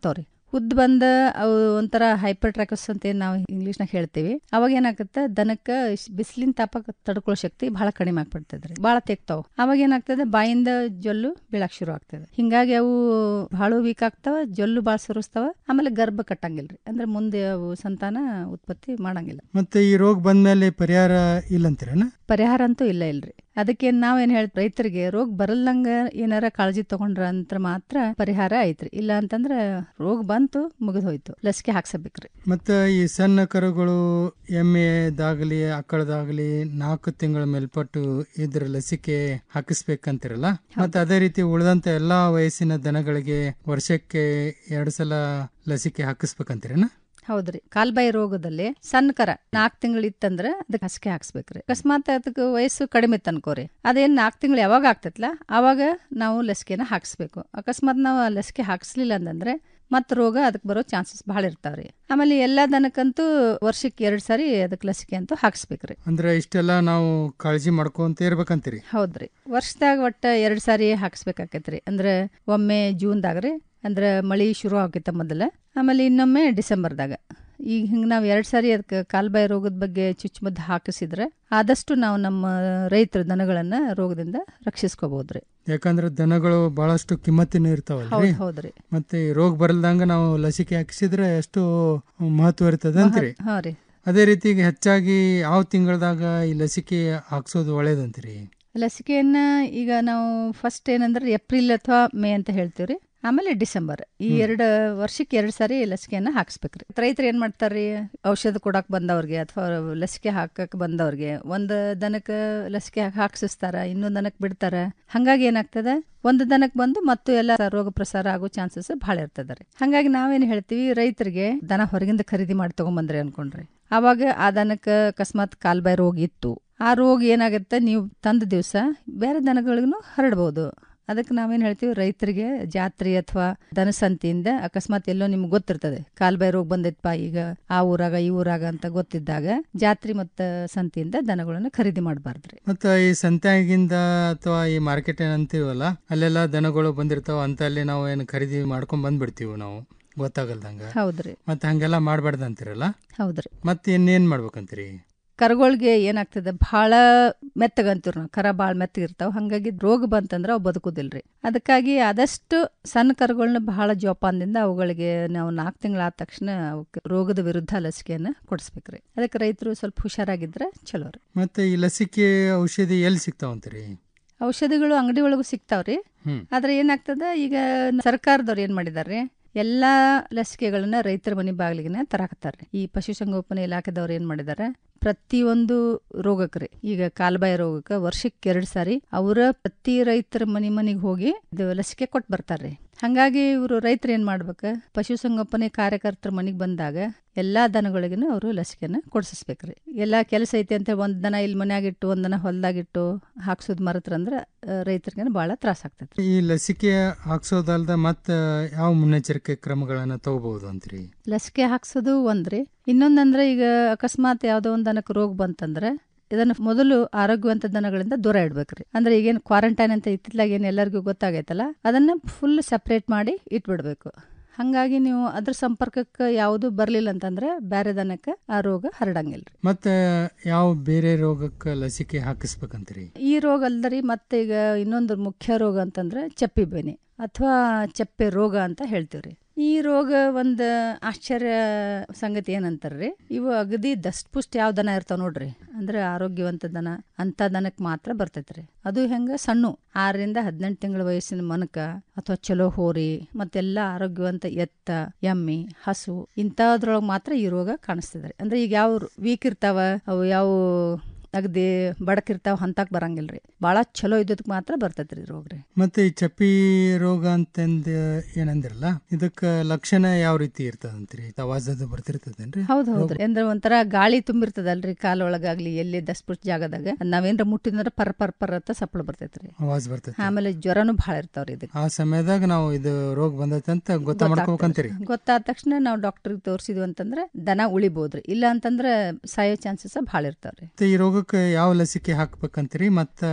ಉದ್ದ ಬಂದ ಅವು ಒಂಥರ ಹೈಪರ್ ಟ್ರಾಕಸ್ ಅಂತ ಏನ್ ನಾವು ಇಂಗ್ಲಿಷ್ನಾಗ ಹೇಳ್ತೀವಿ ಅವಾಗ ಏನಾಗುತ್ತೆ ದನಕ್ಕೆ ಬಿಸಿಲಿನ ತಾಪ ತಡ್ಕೊಳ್ಳೋ ಶಕ್ತಿ ಬಹಳ ಕಡಿಮೆ ಆಗ್ಬಿಡ್ತದ್ರಿ ಬಹಳ ತೆಗ್ತಾವ ಅವಾಗ ಏನಾಗ್ತದೆ ಬಾಯಿಂದ ಜೊಲ್ಲು ಬೀಳಕ್ ಶುರು ಆಗ್ತದೆ ಹಿಂಗಾಗಿ ಅವು ಬಹಳ ವೀಕ್ ಆಗ್ತಾವ ಜೊಲ್ಲು ಬಾಳ ಸುರಿಸ್ತಾವ ಆಮೇಲೆ ಗರ್ಭ ಕಟ್ಟಂಗಿಲ್ರಿ ಅಂದ್ರೆ ಮುಂದೆ ಅವು ಸಂತಾನ ಉತ್ಪತ್ತಿ ಮಾಡಂಗಿಲ್ಲ ಮತ್ತೆ ಈ ರೋಗ ಬಂದ್ಮೇಲೆ ಪರಿಹಾರ ಇಲ್ಲಂತೀರನ ಪರಿಹಾರ ಅಂತೂ ಇಲ್ಲ ಇಲ್ರಿ ಅದಕ್ಕೆ ನಾವೇನ್ ಹೇಳ್ ರೈತರಿಗೆ ರೋಗ ಬರಲ್ದಂಗ ಏನಾರ ಕಾಳಜಿ ತಗೊಂಡ್ರ ಅಂತ ಮಾತ್ರ ಪರಿಹಾರ ಐತ್ರಿ ಇಲ್ಲ ಅಂತಂದ್ರ ರೋಗ ಬಂತು ಮುಗಿದ್ ಹೋಯ್ತು ಲಸಿಕೆ ಹಾಕ್ಸಬೇಕ್ರಿ ಮತ್ತೆ ಈ ಸಣ್ಣ ಕರುಗಳು ಎಮ್ಮೆದಾಗಲಿ ಆಕಳದಾಗಲಿ ನಾಲ್ಕು ತಿಂಗಳ ಮೇಲ್ಪಟ್ಟು ಇದ್ರ ಲಸಿಕೆ ಹಾಕಿಸ್ಬೇಕಂತಿರಲ್ಲ ಮತ್ತೆ ಅದೇ ರೀತಿ ಉಳಿದಂತ ಎಲ್ಲಾ ವಯಸ್ಸಿನ ದನಗಳಿಗೆ ವರ್ಷಕ್ಕೆ ಎರಡು ಸಲ ಲಸಿಕೆ ಹಾಕಿಸ್ಬೇಕಂತೀರನ ಹೌದ್ರಿ ಕಾಲ್ಬಾಯಿ ರೋಗದಲ್ಲಿ ಸಣ್ಣ ಕರ ನಾಲ್ಕು ತಿಂಗಳು ಇತ್ತಂದ್ರ ಅದಕ್ಕೆ ಹಸಿಕೆ ಹಾಕ್ಸ್ಬೇಕ್ರಿ ಅಕಸ್ಮಾತ್ ಅದಕ್ಕೆ ವಯಸ್ಸು ಕಡಿಮೆ ಇತ್ತು ಅನ್ಕೋರಿ ಅದೇನ್ ನಾಲ್ಕು ತಿಂಗಳು ಯಾವಾಗ ಆಗ್ತೈತ್ಲ ಅವಾಗ ನಾವು ಲಸಿಕೆನ ಹಾಕ್ಸ್ಬೇಕು ಅಕಸ್ಮಾತ್ ನಾವು ಆ ಲಸಿಕೆ ಹಾಕ್ಸ್ಲಿಲ್ಲ ಅಂತಂದ್ರೆ ಮತ್ ರೋಗ ಅದಕ್ಕೆ ಬರೋ ಚಾನ್ಸಸ್ ಬಹಳ ಇರ್ತಾವ್ರಿ ಆಮೇಲೆ ಎಲ್ಲಾ ದನಕ್ಕಂತೂ ವರ್ಷಕ್ಕೆ ಎರಡ್ ಸಾರಿ ಅದಕ್ಕೆ ಲಸಿಕೆ ಅಂತೂ ಹಾಕ್ಸ್ಬೇಕ್ರಿ ಅಂದ್ರೆ ಇಷ್ಟೆಲ್ಲ ನಾವು ಕಾಳಜಿ ಮಾಡ್ಕೊಂತ ಇರ್ಬೇಕಂತೀರಿ ಹೌದ್ರಿ ವರ್ಷದಾಗ ಒಟ್ಟ ಎರಡ್ ಸಾರಿ ಹಾಕ್ಸ್ಬೇಕಾಕೈತ್ರಿ ಅಂದ್ರೆ ಒಮ್ಮೆ ಜೂನ್ದಾಗ್ರಿ ಅಂದ್ರೆ ಮಳಿ ಶುರು ಆಕೈತ ಮೊದಲ ಆಮೇಲೆ ಇನ್ನೊಮ್ಮೆ ಡಿಸೆಂಬರ್ದಾಗ ಈಗ ಹಿಂಗೆ ನಾವು ಎರಡು ಸಾರಿ ಅದಕ್ಕೆ ಕಾಲ್ಬಾಯಿ ರೋಗದ ಬಗ್ಗೆ ಚುಚ್ಚುಮದ್ದು ಹಾಕಿಸಿದ್ರೆ ಆದಷ್ಟು ನಾವು ನಮ್ಮ ರೈತರ ದನಗಳನ್ನ ರೋಗದಿಂದ ರಕ್ಷಿಸ್ಕೋಬಹುದ್ರಿ ಯಾಕಂದ್ರೆ ದನಗಳು ಬಹಳಷ್ಟು ಕಿಮ್ಮತ್ತಿನ ಇರ್ತಾವಲ್ರಿ ಹೌದ್ ಹೌದ್ರಿ ಮತ್ತೆ ಈ ರೋಗ ಬರಲ್ದಂಗ ನಾವು ಲಸಿಕೆ ಹಾಕಿಸಿದ್ರೆ ಎಷ್ಟು ಮಹತ್ವ ಇರ್ತದೆ ಅಂತೀರಿ ಹಾ ರೀ ಅದೇ ರೀತಿ ಈಗ ಹೆಚ್ಚಾಗಿ ಯಾವ ತಿಂಗಳದಾಗ ಈ ಲಸಿಕೆ ಹಾಕ್ಸೋದು ಒಳ್ಳೇದಂತೀರಿ ಲಸಿಕೆಯನ್ನ ಈಗ ನಾವು ಫಸ್ಟ್ ಏನಂದ್ರೆ ಏಪ್ರಿಲ್ ಅಥವಾ ಮೇ ಅಂತ ಹೇಳ್ತೀವ್ರಿ ಆಮೇಲೆ ಡಿಸೆಂಬರ್ ಈ ಎರಡು ವರ್ಷಕ್ಕೆ ಎರಡು ಸಾರಿ ಲಸಿಕೆಯನ್ನ ಹಾಕ್ಸ್ಬೇಕ್ರಿ ರೈತರು ಏನ್ ಮಾಡ್ತಾರ್ರಿ ಔಷಧ ಕೊಡಕ್ ಬಂದವ್ರಿಗೆ ಅಥವಾ ಲಸಿಕೆ ಹಾಕಕ್ ಬಂದವ್ರಿಗೆ ಒಂದ್ ದನಕ್ಕೆ ಲಸಿಕೆ ಹಾಕ್ಸಿಸ್ತಾರ ಇನ್ನೊಂದ್ ದನಕ್ ಬಿಡ್ತಾರ ಹಂಗಾಗಿ ಏನಾಗ್ತದ ಒಂದು ದನಕ್ ಬಂದು ಮತ್ತು ಎಲ್ಲ ರೋಗ ಪ್ರಸಾರ ಆಗೋ ಚಾನ್ಸಸ್ ಬಹಳ ಇರ್ತದ ಹಂಗಾಗಿ ನಾವೇನ್ ಹೇಳ್ತೀವಿ ರೈತರಿಗೆ ದನ ಹೊರಗಿಂದ ಖರೀದಿ ಮಾಡಿ ತಗೊಂಬಂದ್ರಿ ಅನ್ಕೊಂಡ್ರಿ ಅವಾಗ ಆ ದನಕ್ಕೆ ಅಕಸ್ಮಾತ್ ಕಾಲ್ಬಾಯಿ ರೋಗ ಇತ್ತು ಆ ರೋಗ ಏನಾಗುತ್ತೆ ನೀವು ತಂದ ದಿವಸ ಬೇರೆ ದನಗಳಿಗೂ ಹರಡ್ಬೋದು ಅದಕ್ಕೆ ನಾವೇನು ಹೇಳ್ತೀವಿ ರೈತರಿಗೆ ಜಾತ್ರೆ ಅಥವಾ ದನಸಂತಿಯಿಂದ ಅಕಸ್ಮಾತ್ ಎಲ್ಲೋ ನಿಮ್ಗೆ ಗೊತ್ತಿರ್ತದೆ ಕಾಲ್ಬಾಯಿ ರೋಗ ಬಂದೈತಪ್ಪ ಈಗ ಆ ಊರಾಗ ಈ ಊರಾಗ ಅಂತ ಗೊತ್ತಿದ್ದಾಗ ಜಾತ್ರೆ ಮತ್ತು ಸಂತಿಯಿಂದ ದನಗಳನ್ನು ಖರೀದಿ ಮಾಡಬಾರ್ದ್ರಿ ಮತ್ತ ಈ ಸಂತ್ಯಾಗಿಂದ ಅಥವಾ ಈ ಮಾರ್ಕೆಟ್ ಏನಂತೀವಲ್ಲ ಅಲ್ಲೆಲ್ಲ ದನಗಳು ಬಂದಿರ್ತಾವ ಅಂತ ಅಲ್ಲಿ ನಾವು ಏನು ಖರೀದಿ ಮಾಡ್ಕೊಂಡ್ ಬಂದ್ಬಿಡ್ತೀವಿ ನಾವು ಗೊತ್ತಾಗಲ್ದಂಗ ಹೌದ್ರಿ ಮತ್ತೆ ಹಂಗೆಲ್ಲ ಮಾಡ್ಬಾರ್ದು ಅಂತೀರಲ್ಲ ಹೌದ್ರಿ ಮತ್ತೆ ಇನ್ನೇನ್ ಮಾಡ್ಬೇಕಂತೀರಿ ಕರುಗಳಿಗೆ ಏನಾಗ್ತದೆ ಭಾಳ ಮೆತ್ತಗಂತೀವಿ ನಾವು ಕರ ಭಾಳ ಮೆತ್ತಗಿರ್ತಾವ ಹಾಗಾಗಿ ರೋಗ ಬಂತಂದ್ರೆ ಅವು ಬದುಕುದಿಲ್ರಿ ಅದಕ್ಕಾಗಿ ಆದಷ್ಟು ಸಣ್ಣ ಕರುಗಳನ್ನ ಬಹಳ ಜೋಪಾನದಿಂದ ಅವುಗಳಿಗೆ ನಾವು ನಾಲ್ಕು ತಿಂಗಳಾದ ತಕ್ಷಣ ಅವಕ್ಕೆ ರೋಗದ ವಿರುದ್ಧ ಲಸಿಕೆಯನ್ನ ಕೊಡಿಸ್ಬೇಕ್ರಿ ಅದಕ್ಕೆ ರೈತರು ಸ್ವಲ್ಪ ಹುಷಾರಾಗಿದ್ರೆ ಚಲೋ ರೀ ಮತ್ತೆ ಈ ಲಸಿಕೆ ಔಷಧಿ ಎಲ್ಲಿ ಸಿಗ್ತಾವಂತೀರಿ ಔಷಧಿಗಳು ಅಂಗಡಿ ಒಳಗೂ ಸಿಗ್ತಾವ್ರಿ ಹ್ಮ್ ಆದ್ರೆ ಏನಾಗ್ತದ ಈಗ ಸರ್ಕಾರದವ್ರು ಏನ್ ಮಾಡಿದಾರೆ ಎಲ್ಲಾ ಲಸಿಕೆಗಳನ್ನ ರೈತರ ಮನೆ ಬಾಗಿಲಿಗೆ ತರಾಕತ್ತಾರ್ರಿ ಈ ಪಶುಸಂಗೋಪನೆ ಇಲಾಖೆದವ್ರು ಏನ್ ಮಾಡಿದಾರೆ ಪ್ರತಿಯೊಂದು ರೋಗಕ್ರಿ ಈಗ ಕಾಲ್ಬಾಯಿ ರೋಗಕ್ಕೆ ವರ್ಷಕ್ಕೆ ಎರಡ್ ಸಾರಿ ಅವರ ಪ್ರತಿ ರೈತರ ಮನೆ ಮನೆಗೆ ಹೋಗಿ ಇದು ಲಸಿಕೆ ಕೊಟ್ಟು ಬರ್ತಾರ್ರಿ ಹಂಗಾಗಿ ಇವರು ರೈತರು ಏನ್ ಮಾಡ್ಬೇಕು ಪಶುಸಂಗೋಪನೆ ಕಾರ್ಯಕರ್ತರ ಮನೆಗೆ ಬಂದಾಗ ಎಲ್ಲಾ ದನಗಳಿಗೂ ಅವರು ಲಸಿಕೆನ ಕೊಡ್ಸಿಸ್ಬೇಕ್ರಿ ಎಲ್ಲಾ ಕೆಲಸ ಐತಿ ಅಂತ ಒಂದ್ ದನ ಇಲ್ಲಿ ಮನ್ಯಾಗಿಟ್ಟು ಒಂದ್ ದನ ಹೊಲ್ದಾಗಿಟ್ಟು ಹಾಕ್ಸೋದ್ ಮರತ್ರಂದ್ರ ರೈತರಿಗೆ ಬಹಳ ತ್ರಾಸ ಆಗ್ತೈತಿ ಈ ಲಸಿಕೆ ಹಾಕ್ಸೋದಲ್ದ ಮತ್ತ ಯಾವ ಮುನ್ನೆಚ್ಚರಿಕೆ ಕ್ರಮಗಳನ್ನ ತಗೋಬಹುದು ಅಂತೀರಿ ಲಸಿಕೆ ಹಾಕ್ಸೋದು ಒಂದ್ರಿ ಇನ್ನೊಂದಂದ್ರೆ ಈಗ ಅಕಸ್ಮಾತ್ ಯಾವ್ದೋ ಒಂದ್ ದನಕ್ಕೆ ರೋಗ ಬಂತಂದ್ರೆ ಇದನ್ನ ಮೊದಲು ಆರೋಗ್ಯವಂತ ದನಗಳಿಂದ ದೂರ ಇಡ್ಬೇಕ್ರಿ ಅಂದ್ರೆ ಈಗೇನು ಕ್ವಾರಂಟೈನ್ ಅಂತ ಇತ್ತಿತ್ಲಾಗ ಏನು ಎಲ್ಲರಿಗೂ ಗೊತ್ತಾಗೈತಲ್ಲ ಅದನ್ನ ಫುಲ್ ಸಪ್ರೇಟ್ ಮಾಡಿ ಇಟ್ಬಿಡ್ಬೇಕು ಹಂಗಾಗಿ ನೀವು ಅದ್ರ ಸಂಪರ್ಕಕ್ಕೆ ಯಾವುದು ಬರ್ಲಿಲ್ಲ ಅಂತಂದ್ರೆ ಬೇರೆ ದನಕ್ಕೆ ಆ ರೋಗ ಹರಡಂಗಿಲ್ರಿ ಮತ್ತೆ ಯಾವ ಬೇರೆ ರೋಗಕ್ಕೆ ಲಸಿಕೆ ಹಾಕಿಸ್ಬೇಕಂತೀರಿ ಈ ರೋಗ ಅಲ್ದರಿ ಮತ್ತೆ ಈಗ ಇನ್ನೊಂದು ಮುಖ್ಯ ರೋಗ ಅಂತಂದ್ರೆ ಚಪ್ಪಿ ಬೇನೆ ಅಥವಾ ಚಪ್ಪೆ ರೋಗ ಅಂತ ಹೇಳ್ತೀವ್ರಿ ಈ ರೋಗ ಒಂದು ಆಶ್ಚರ್ಯ ಸಂಗತಿ ಏನಂತಾರ್ರಿ ಇವು ಅಗದಿ ದಷ್ಟಪುಷ್ಟ ಯಾವ ದನ ಇರ್ತಾವ ನೋಡ್ರಿ ಅಂದ್ರೆ ಆರೋಗ್ಯವಂತ ದನ ಅಂತ ದನಕ್ ಮಾತ್ರ ಬರ್ತೈತ್ರಿ ಅದು ಹೆಂಗ ಸಣ್ಣ ಆರರಿಂದ ಹದಿನೆಂಟು ತಿಂಗಳ ವಯಸ್ಸಿನ ಮನಕ ಅಥವಾ ಚಲೋ ಹೋರಿ ಮತ್ತೆಲ್ಲ ಆರೋಗ್ಯವಂತ ಎತ್ತ ಎಮ್ಮಿ ಹಸು ಇಂಥದ್ರೊಳಗೆ ಮಾತ್ರ ಈ ರೋಗ ಕಾಣಿಸ್ತದ್ರಿ ಅಂದ್ರೆ ಈಗ ಯಾವ ವೀಕ್ ಇರ್ತಾವ ಅವು ಯಾವ ಅಗದಿ ಬಡಕಿರ್ತಾವ ಹಂತಾಕ್ ಬರಂಗಿಲ್ರಿ ಬಾಳ ಚಲೋ ಇದ್ದದಕ್ ಮಾತ್ರ ಬರ್ತೈತ್ರಿ ರೋಗ ರೀ ಮತ್ತೆ ಈ ಚಪ್ಪಿ ರೋಗ ಅಂತಂದ ಏನಂದಿರಲ್ಲ ಇದಕ್ಕ ಲಕ್ಷಣ ಯಾವ ರೀತಿ ಇರ್ತದಂತ್ರಿ ಅವಾಜ್ ಬರ್ತಿರ್ತದೇನ್ರಿ ಹೌದ್ ಹೌದ್ರಿ ಅಂದ್ರೆ ಒಂಥರ ಗಾಳಿ ತುಂಬಿರ್ತದಲ್ರಿ ಕಾಲ್ ಒಳಗಾಗ್ಲಿ ಎಲ್ಲಿ ದಸ್ಪುಟ್ ಜಾಗದಾಗ ನಾವೇನ್ರ ಮುಟ್ಟಿದ್ರ ಪರ್ ಪರ್ ಪರ್ ಅಂತ ಸಪ್ಪಳ ಬರ್ತೈತ್ರಿ ಅವಾಜ್ ಬರ್ತೈತಿ ಆಮೇಲೆ ಜ್ವರನು ಬಹಳ ಇರ್ತಾವ್ರಿ ಇದಕ್ಕೆ ಆ ಸಮಯದಾಗ ನಾವು ಇದು ರೋಗ ಬಂದೈತೆ ಅಂತ ಗೊತ್ತ ಮಾಡ್ಕೋಬೇಕಂತೀರಿ ಗೊತ್ತಾದ ತಕ್ಷಣ ನಾವು ಡಾಕ್ಟರ್ಗೆ ತೋರಿಸಿದ್ವಿ ಅಂತಂದ್ರೆ ದನ ಉಳಿಬೋದ್ರಿ ಇಲ್ಲ ಅಂತಂದ್ರೆ ಸಾಯೋ ಚಾನ್ಸಸ್ ಬಹಳ ಇರ್ತಾವ್ರಿ ಮತ್ತೆ ಈ ರೋಗಕ್ಕೆ ಯಾವ ಲಸಿಕೆ ಹಾಕ್ಬೇಕಂತೀರಿ ಮತ್ತ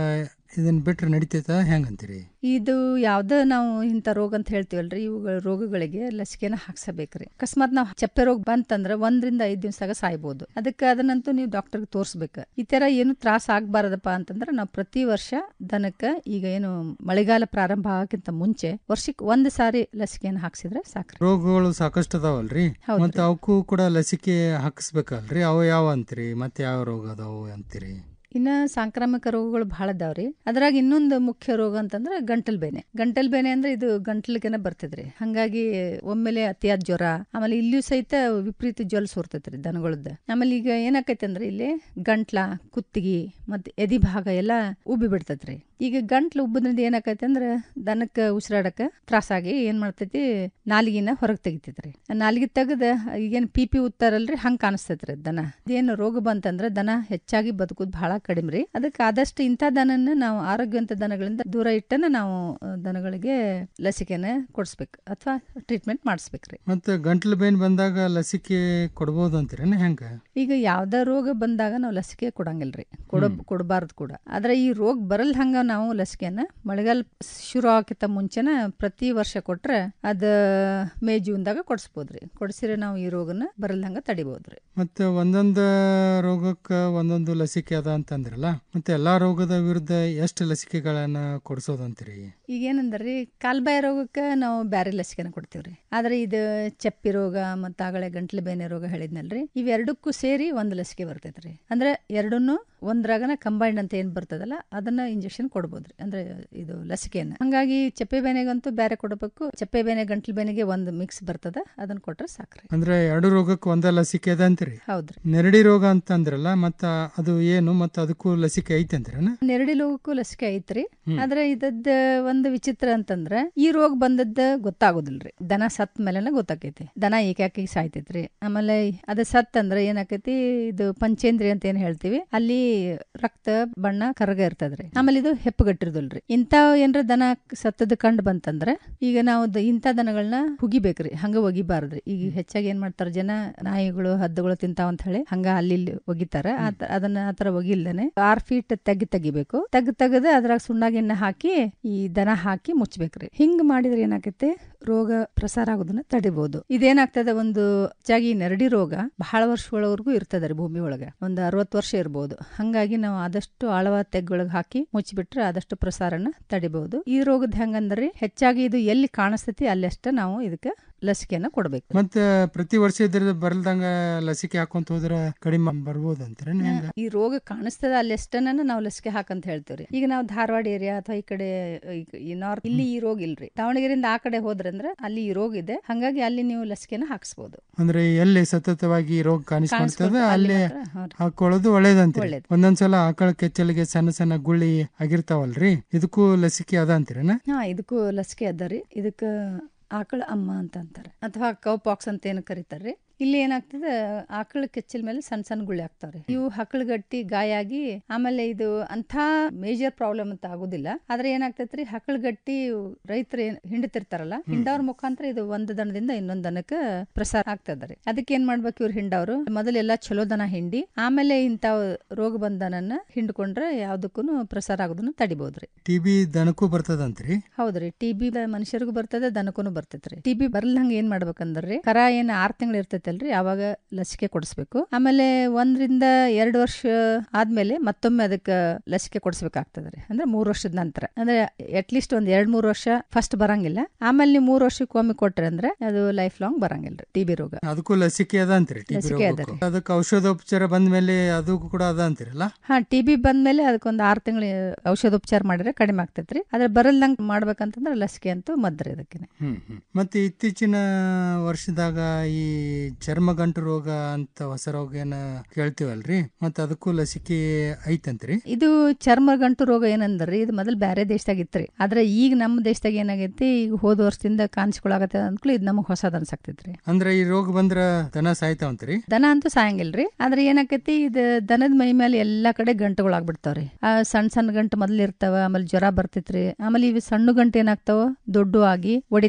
ಇದನ್ನ ಬಿಟ್ರೆ ನಡಿತೈತ ಹೆಂಗಂತೀರಿ ಇದು ಯಾವ್ದ ನಾವು ಇಂಥ ರೋಗ ಅಂತ ಹೇಳ್ತೀವಲ್ರಿ ಇವುಗಳ ರೋಗಗಳಿಗೆ ಲಸಿಕೆನ ಹಾಕ್ಸಬೇಕ್ರಿ ಅಕಸ್ಮಾತ್ ನಾವು ಚಪ್ಪೆ ರೋಗ ಬಂತಂದ್ರ ಒಂದರಿಂದ ಐದ್ ದಿವಸದಾಗ ಸಾಯ್ಬೋದು ಅದಕ್ಕೆ ಅದನ್ನಂತೂ ನೀವು ಡಾಕ್ಟರ್ಗೆ ತೋರಿಸ್ಬೇಕು ಈ ತರ ಏನು ತ್ರಾಸ ಆಗ್ಬಾರ್ದಪ್ಪ ಅಂತಂದ್ರೆ ನಾವು ಪ್ರತಿ ವರ್ಷ ದನಕ್ಕೆ ಈಗ ಏನು ಮಳೆಗಾಲ ಪ್ರಾರಂಭ ಆಗಕ್ಕಿಂತ ಮುಂಚೆ ವರ್ಷಕ್ಕೆ ಒಂದ್ ಸಾರಿ ಲಸಿಕೆಯನ್ನು ಹಾಕ್ಸಿದ್ರೆ ಸಾಕ್ರಿ ರೋಗಗಳು ಸಾಕಷ್ಟು ಅದಾವಲ್ರಿ ಹೌದ್ರಿ. ಮತ್ತೆ ಅವಕ್ಕೂ ಕೂಡ ಲಸಿಕೆ ಹಾಕಿಸ್ಬೇಕಲ್ರಿ ಅವು ಯಾವ ಅಂತೀರಿ ಮತ್ತೆ ಯಾವ ರೋಗ ಅದಾವು ಅಂತೀರಿ ಇನ್ನ ಸಾಂಕ್ರಾಮಿಕ ರೋಗಗಳು ಬಹಳ ಅದಾವ್ರಿ ಅದ್ರಾಗ ಇನ್ನೊಂದು ಮುಖ್ಯ ರೋಗ ಅಂತಂದ್ರೆ ಗಂಟಲ್ ಬೇನೆ ಗಂಟಲ್ ಬೇನೆ ಅಂದ್ರೆ ಇದು ಗಂಟಲಿಗೆನ ಬರ್ತದ್ರಿ ಹಂಗಾಗಿ ಒಮ್ಮೆಲೆ ಅತಿಯಾದ ಜ್ವರ ಆಮೇಲೆ ಇಲ್ಲಿಯೂ ಸಹಿತ ವಿಪರೀತ ಜ್ವಲ ಸೋರ್ತೈತ್ರಿ ದನಗಳದ್ದು ಆಮೇಲೆ ಈಗ ಏನಾಕೈತೆ ಅಂದ್ರೆ ಇಲ್ಲಿ ಗಂಟ್ಲ ಕುತ್ತಿಗೆ ಮತ್ತೆ ಎದಿ ಭಾಗ ಎಲ್ಲ ಉಬ್ಬಿ ಬಿಡ್ತೈತ್ರಿ ಈಗ ಗಂಟ್ಲು ಉಬ್ಬದ್ರಿಂದ ಏನಾಕೈತೆ ಅಂದ್ರೆ ದನಕ್ಕೆ ಉಸಿರಾಡಕ್ಕೆ ತ್ರಾಸಾಗಿ ಏನ್ ಮಾಡ್ತೈತಿ ನಾಲಿಗೆನ ಹೊರಗೆ ತೆಗಿತೈತ್ರಿ ಆ ನಾಲಿಗೆ ತೆಗದ ಈಗೇನ್ ಪಿ ಪಿ ಉತ್ತಾರಲ್ರಿ ಹಂಗ್ ಕಾಣಿಸ್ತೈತ್ರಿ ದನ ಏನು ರೋಗ ಬಂತಂದ್ರೆ ದನ ಹೆಚ್ಚಾಗಿ ಬದುಕುದು ಬಹಳ ಕಡಿಮೆ ರೀ ಅದಕ್ಕೆ ಆದಷ್ಟು ಇಂಥ ದನನ್ನ ನಾವು ಆರೋಗ್ಯವಂತ ದನಗಳಿಂದ ದೂರ ಇಟ್ಟನ ನಾವು ಆ, ದನಗಳಿಗೆ ಲಸಿಕೆನ ಕೊಡಿಸ್ಬೇಕು ಅಥವಾ ಟ್ರೀಟ್ಮೆಂಟ್ ಮಾಡಿಸ್ಬೇಕ್ರಿ ಮತ್ತೆ ಗಂಟ್ಲು ಬೇನ್ ಬಂದಾಗ ಲಸಿಕೆ ಕೊಡ್ಬೋದು ಅಂತೀರೇನ ಹೆಂಗ ಈಗ ಯಾವ್ದ ರೋಗ ಬಂದಾಗ ನಾವು ಲಸಿಕೆ ಕೊಡಂಗಿಲ್ರಿ ಕೊಡ ಕೊಡಬಾರ್ದು ಕೂಡ ಆದ್ರೆ ಈ ರೋಗ ಬರಲ್ ಹಂಗ ನಾವು ಲಸಿಕೆನ ಮಳೆಗಾಲ ಶುರು ಆಗಕ್ಕಿಂತ ಮುಂಚೆನ ಪ್ರತಿ ವರ್ಷ ಕೊಟ್ರೆ ಅದ ಮೇ ಜೂನ್ದಾಗ ಕೊಡಿಸ್ಬೋದ್ರಿ ಕೊಡಿಸಿದ್ರೆ ನಾವು ಈ ರೋಗನ ಬರಲ್ ಹಂಗ ತಡಿಬೋದ್ರಿ ಮತ್ತೆ ಒಂದೊಂದು ರೋಗಕ್ಕ ಒಂದೊಂದು ಲಸಿಕೆ ಅದ ಅಂತಂದ್ರಲ್ಲ ಮತ್ತೆ ಎಲ್ಲಾ ರೋಗದ ವಿರುದ್ಧ ಎಷ್ಟು ಲಸಿಕೆಗಳನ್ನ ಕೊಡಿಸೋದಂತೀರಿ ಈಗ ಏನಂದ್ರಿ ಕಾಲ್ಬಾಯಿ ರೋಗಕ್ಕೆ ನಾವು ಬ್ಯಾರೆ ಲಸಿಕೆನ ಕೊಡ್ತೀವ್ರಿ ಆದ್ರೆ ಇದು ಚಪ್ಪಿ ರೋಗ ಮತ್ತು ಆಗಳೇ ಗಂಟ್ಲು ಬೇನೆ ರೋಗ ಹೇಳಿದ್ನಲ್ರಿ ಇವೆರಡಕ್ಕೂ ಸೇರಿ ಒಂದು ಲಸಿಕೆ ಬರ್ತೈತ್ರಿ ಅಂದ್ರೆ ಎರಡನ್ನೂ ಒಂದ್ರಾಗನ ಕಂಬೈಂಡ್ ಅಂತ ಏನ್ ಬರ್ತದಲ್ಲ ಅದನ್ನ ಇಂಜೆಕ್ಷನ್ ಕೊಡ್ಬೋದ್ರಿ ಅಂದ್ರೆ ಇದು ಲಸಿಕೆಯನ್ನ ಹಂಗಾಗಿ ಚಪ್ಪೆ ಬೇನೆಗಂತೂ ಬೇರೆ ಕೊಡಬೇಕು ಚಪ್ಪೆ ಬೇನೆ ಗಂಟ್ಲು ಬೇನೆಗೆ ಒಂದು ಮಿಕ್ಸ್ ಬರ್ತದ ಅದನ್ನ ಕೊಟ್ರೆ ಸಾಕ್ರಿ ಅಂದ್ರೆ ಎರಡು ರೋಗಕ್ಕೆ ಒಂದ ಲಸಿಕೆ ಅದ ಅಂತೀರಿ ಹೌದ್ರಿ ನೆರಡಿ ರೋಗ ಅಂತಂದ್ರಲ್ಲ ಮತ್ತ ಅದು ಏನು ಮತ್ತ ಅದಕ್ಕೂ ಲಸಿಕೆ ಐತೆ ಅಂತೀರನ ನೆರಡಿ ರೋಗಕ್ಕೂ ಲಸಿಕೆ ಐತ್ರಿ ಹ್ಮ್. ಆದ್ರೆ ಇದದ್ದ ಒಂದು ವಿಚಿತ್ರ ಅಂತಂದ್ರ ಈ ರೋಗ ಬಂದದ್ದ ಗೊತ್ತಾಗೋದಿಲ್ರಿ ದನ ಸತ್ ಮೇಲೆನ ಗೊತ್ತಾಕೈತಿ ದನ ಏಕಾಕಿ ಸಾಯ್ತೈತ್ರಿ ಆಮೇಲೆ ಅದ ಸತ್ ಅಂದ್ರೆ ಏನಾಕೈತಿ ಇದು ಪಂಚೇಂದ್ರಿ ಅಂತ ಏನ್ ಹೇಳ್ತೀವಿ ಅಲ್ಲಿ ರಕ್ತ ಬಣ್ಣ ಕರಗ ಇರ್ತದ್ರಿ ಆಮೇಲೆ ಇದು ಹೆಪ್ಪುಗಟ್ಟಿರೋದಿಲ್ರಿ ಇಂಥ ಏನ್ರ ದನ ಸತ್ತದ ಕಂಡು ಬಂತಂದ್ರ ಈಗ ನಾವು ದ- ಇಂಥ ದನಗಳನ್ನ ಹುಗಿಬೇಕ್ರಿ ಹಂಗ ಒಗಿಬಾರ್ದ್ರಿ ಈಗ ಹೆಚ್ಚಾಗಿ ಏನ್ ಮಾಡ್ತಾರ ಜನ ನಾಯಿಗಳು ಹದ್ದುಗಳು ತಿಂತಾವ ಅಂತ ಹೇಳಿ ಹಂಗ ಅಲ್ಲಿ ಇಲ್ಲಿ ಒಗಿತಾರ ಆತ- ಅದನ್ನ ಆತರ ಒಗಿಲ್ದೇನೆ ಆರ್ ಫೀಟ್ ತೆಗ್ ತೆಗಿಬೇಕು ತೆಗ್ ತೆಗದ ಅದ್ರಾಗ ಸುಣ್ಣಾಗಿನ್ನ ಹಾಕಿ ಈ ದನ ಹಾಕಿ ಮುಚ್ಬೇಕ್ರಿ ಹಿಂಗ್ ಮಾಡಿದ್ರೆ ಏನಾಗತ್ತೆ ರೋಗ ಪ್ರಸಾರ ಆಗೋದನ್ನ ತಡಿಬಹುದು ಇದೇನಾಗ್ತದೆ ಒಂದು ಹೆಚ್ಚಾಗಿ ನೆರಡಿ ರೋಗ ಬಹಳ ವರ್ಷಗಳವರೆಗೂ ಇರ್ತದೆ ಭೂಮಿ ಒಳಗ ಒಂದು ಅರವತ್ತು ವರ್ಷ ಇರ್ಬೋದು ಹಂಗಾಗಿ ನಾವು ಆದಷ್ಟು ಆಳವಾದ ತೆಗ್ಗೊಳಗೆ ಹಾಕಿ ಮುಚ್ಚಿಬಿಟ್ರೆ ಆದಷ್ಟು ಪ್ರಸಾರನ ತಡಿಬಹುದು ಈ ರೋಗದ ಹೆಂಗಂದ್ರಿ ಹೆಚ್ಚಾಗಿ ಇದು ಎಲ್ಲಿ ಕಾಣಿಸ್ತೈತಿ ಅಲ್ಲಷ್ಟ ನಾವು ಇದಕ್ಕೆ ಲಸಿಕೆಯನ್ನ ಕೊಡ್ಬೇಕು ಮತ್ತೆ ಪ್ರತಿ ವರ್ಷ ಇದ್ರ ಬರಲ್ದಂಗ ಲಸಿಕೆ ಹಾಕೊಂತ ಹೋದ್ರ ಕಡಿಮೆ ಬರ್ಬೋದು ಅಂತೀರೇನ ಹೆಂಗ ಈ ರೋಗ ಕಾಣಿಸ್ತದ ಅಲ್ಲಿ ಎಷ್ಟನ್ನ ನಾವು ಲಸಿಕೆ ಹಾಕಂತ ಹೇಳ್ತೀವ್ರಿ ಈಗ ನಾವು ಧಾರವಾಡ ಏರಿಯಾ ಅಥವಾ ಈ ಕಡೆ ಈ- ಈ ನಾರ್ತ್ ಇಲ್ಲಿ ಈ ರೋಗ ಇಲ್ರಿ ದಾವಣಗೆರೆಯಿಂದ ಆ ಕಡೆ ಹೋದ್ರಂದ್ರ ಅಲ್ಲಿ ಈ ರೋಗ ಇದೆ ಹಂಗಾಗಿ ಅಲ್ಲಿ ನೀವು ಲಸಿಕೆನ ಹಾಕ್ಸ್ಬೋದು ಅಂದ್ರೆ ಎಲ್ಲಿ ಸತತವಾಗಿ ಈ ರೋಗ ಕಾಣಿಸ್ಕೊಳ್ತದ ಕಾಣಿಸ್ಕೊಳ್ತದೆ, ಅಲ್ಲಿ ಅಲ್ಲೇ ಮಾತ್ರ, ಹೌದು. ಹಾಕೊಳ್ಳೋದು ಒಳ್ಳೇದಂತೀರಿ ಒಳ್ಳೇದು. ಒಂದೊಂದ್ಸಲ ಆಕಳ ಕೆಚ್ಚಲಿಗೆ ಸಣ್ಣ ಸಣ್ಣ ಗುಳ್ಳಿ ಆಗಿರ್ತಾವಲ್ರಿ ಇದಕ್ಕೂ ಲಸಿಕೆ ಅದ ಅಂತೀರೇನ ಹಾ ಇದಕ್ಕೂ ಲಸಿಕೆ ಅದ ರೀ ಇದಕ್ಕ ಆಕಳ ಅಮ್ಮ ಅಂತ ಅಂತಾರೆ ಅಥವಾ ಕೌ ಪಾಕ್ಸ್ ಅಂತ ಏನು ಕರೀತಾರ್ರಿ ಇಲ್ಲಿ ಏನಾಗ್ತದೆ ಆಕಳ ಕೆಚ್ಚಲ್ ಮೇಲೆ ಸಣ್ಣ ಸಣ್ಣ ಗುಳ್ಳಿ ಆಗ್ತಾವ್ರಿ ಇವು ಹಕ್ಕಳಗಟ್ಟಿ ಗಾಯ ಆಗಿ ಆಮೇಲೆ ಇದು ಅಂಥ ಮೇಜರ್ ಪ್ರಾಬ್ಲಮ್ ಅಂತ ಆಗುದಿಲ್ಲ ಆದ್ರೆ ಏನಾಗ್ತೈತ್ರಿ ಹಕ್ಕಳಗಟ್ಟಿ ರೈತರು ಏನ್ ಹಿಂಡ್ತಿರ್ತಾರಲ್ಲ ಹಿಂಡವ್ರ ಮುಖಾಂತರ ಇದು ಒಂದು ದನದಿಂದ ಇನ್ನೊಂದ್ ದನಕ್ಕೆ ಪ್ರಸಾರ ಆಗ್ತದ್ರಿ ಅದಕ್ಕೆ ಏನ್ ಮಾಡ್ಬೇಕು ಇವ್ರು ಹಿಂಡವ್ರು ಮೊದಲೆಲ್ಲ ಚಲೋ ದನ ಹಿಂಡಿ ಆಮೇಲೆ ಇಂಥ ರೋಗ ಬಂದ ದನನ್ನ ಹಿಂಡ್ಕೊಂಡ್ರೆ ಯಾವ್ದಕ್ಕೂ ಪ್ರಸಾರ ಆಗೋದನ್ನ ತಡಿಬಹುದ್ರಿ ಟಿಬಿ ದನಕ್ಕೂ ಬರ್ತದಂತ್ರಿ ಹೌದ್ರಿ ಟಿಬಿ ಮನುಷ್ಯರಿಗೂ ಬರ್ತದೆ ದನಕ್ಕೂ ಬರ್ತೈತ್ರಿ ಟಿಬಿ ಬರ್ಲಂಗ ಏನ್ ಮಾಡ್ಬೇಕಂದ್ರಿ ಕರ ಏನ್ ಆರ್ ತಿಂಗಳು ಇರ್ತೈತಲ್ರಿ ಅವಾಗ ಲಸಿಕೆ ಕೊಡಿಸ್ಬೇಕು ಆಮೇಲೆ ಒಂದ್ರಿಂದ ಎರಡು ವರ್ಷ ಆದ್ಮೇಲೆ ಮತ್ತೊಮ್ಮೆ ಅದಕ್ಕೆ ಲಸಿಕೆ ಕೊಡಿಸ್ಬೇಕಾಗ್ತದ್ರಿ ಅಂದ್ರೆ ಮೂರ್ ವರ್ಷದ ನಂತರ ಅಂದ್ರೆ ಅಟ್ ಲೀಸ್ಟ್ ಒಂದ್ ಎರಡ್ ಮೂರ್ ವರ್ಷ ಫಸ್ಟ್ ಬರಂಗಿಲ್ಲ ಆಮೇಲೆ ನೀವು ಮೂರ್ ವರ್ಷಕ್ಕೆ ಒಮ್ಮೆ ಕೊಟ್ರಿ ಅಂದ್ರೆ ಅದು ಲೈಫ್ ಲಾಂಗ್ ಬರಂಗಿಲ್ರಿ ಟಿಬಿ ರೋಗ ಅದಕ್ಕೂ ಲಸಿಕೆ ಅದ ಅಂತೀರಿ ಟಿಬಿ ಲಸಿಕೆ ಅದ ರೋಗಕ್ಕೂ ಅದಕ್ಕೆ ಔಷಧೋಪಚಾರ ಬಂದ್ಮೇಲೆ ಅದು ಕೂಡ ಅದ ಅಂತೀರಲ್ಲ ಹಾ ಟಿಬಿ ಬಂದ್ಮೇಲೆ ಅದಕ್ಕೊಂದು ಆರ್ ತಿಂಗಳು ಔಷಧೋಪಚಾರ ಮಾಡಿದ್ರೆ ಕಡಿಮೆ ಆಗ್ತೈತ್ರಿ ಆದ್ರೆ ಬರಲ್ದಂಗ್ ಮಾಡ್ಬೇಕಂತಂದ್ರೆ ಲಸಿಕೆ ಅಂತೂ ಮದ್ರಿ ಅದಕ್ಕೆ ಹ್ಮ್ ಹ್ಮ್. ಮತ್ತೆ ಇತ್ತೀಚಿನ ವರ್ಷದಾಗ ಈ ಚರ್ಮಗಂಟು ರೋಗ ಅಂತ ಹೊಸ ರೋಗ ಏನ ಕೇಳ್ತೀವಲ್ರಿ ಮತ್ತೆ ಅದಕ್ಕೂ ಲಸಿಕೆ ಐತಂತ್ರಿ ಇದು ಚರ್ಮ ಗಂಟು ರೋಗ ಏನಂದ್ರಿ ಇದು ಮೊದಲು ಬೇರೆ ದೇಶದಾಗ ಇತ್ರಿ ಆದ್ರೆ ಈಗ ನಮ್ಮ ದೇಶದಾಗ ಏನಾಗೈತಿ ಈಗ ಹೋದ ವರ್ಷದಿಂದ ಕಾಣಿಸ್ಕೊಳಕತ್ತ ಅಂದ್ಕೂಲ ಇದು ನಮಗ್ ಹೊಸದ್ ಅನ್ಸಾಕ್ತೈತ್ರಿ ಅಂದ್ರೆ ಈ ರೋಗ ಬಂದ್ರ ದನ ಸಾಯ್ತಾವಂತ್ರಿ ದನ ಅಂತೂ ಸಾಯಂಗಿಲ್ರಿ ಆದ್ರೆ ಏನಾಕೈತಿ ಇದು ದನದ ಮೈ ಮೇಲೆ ಎಲ್ಲಾ ಕಡೆ ಗಂಟುಗಳಾಗ್ಬಿಡ್ತಾವ್ರಿ ಆ ಸಣ್ಣ ಸಣ್ಣ ಗಂಟು ಮೊದ್ಲು ಇರ್ತಾವ ಆಮೇಲೆ ಜ್ವರ ಬರ್ತೈತ್ರಿ ಆಮೇಲೆ ಇವು ಸಣ್ಣ ಗಂಟು ಏನಾಗ್ತಾವ ದೊಡ್ಡ ಆಗಿ ಹೊಡಿತಾವ್ರಿ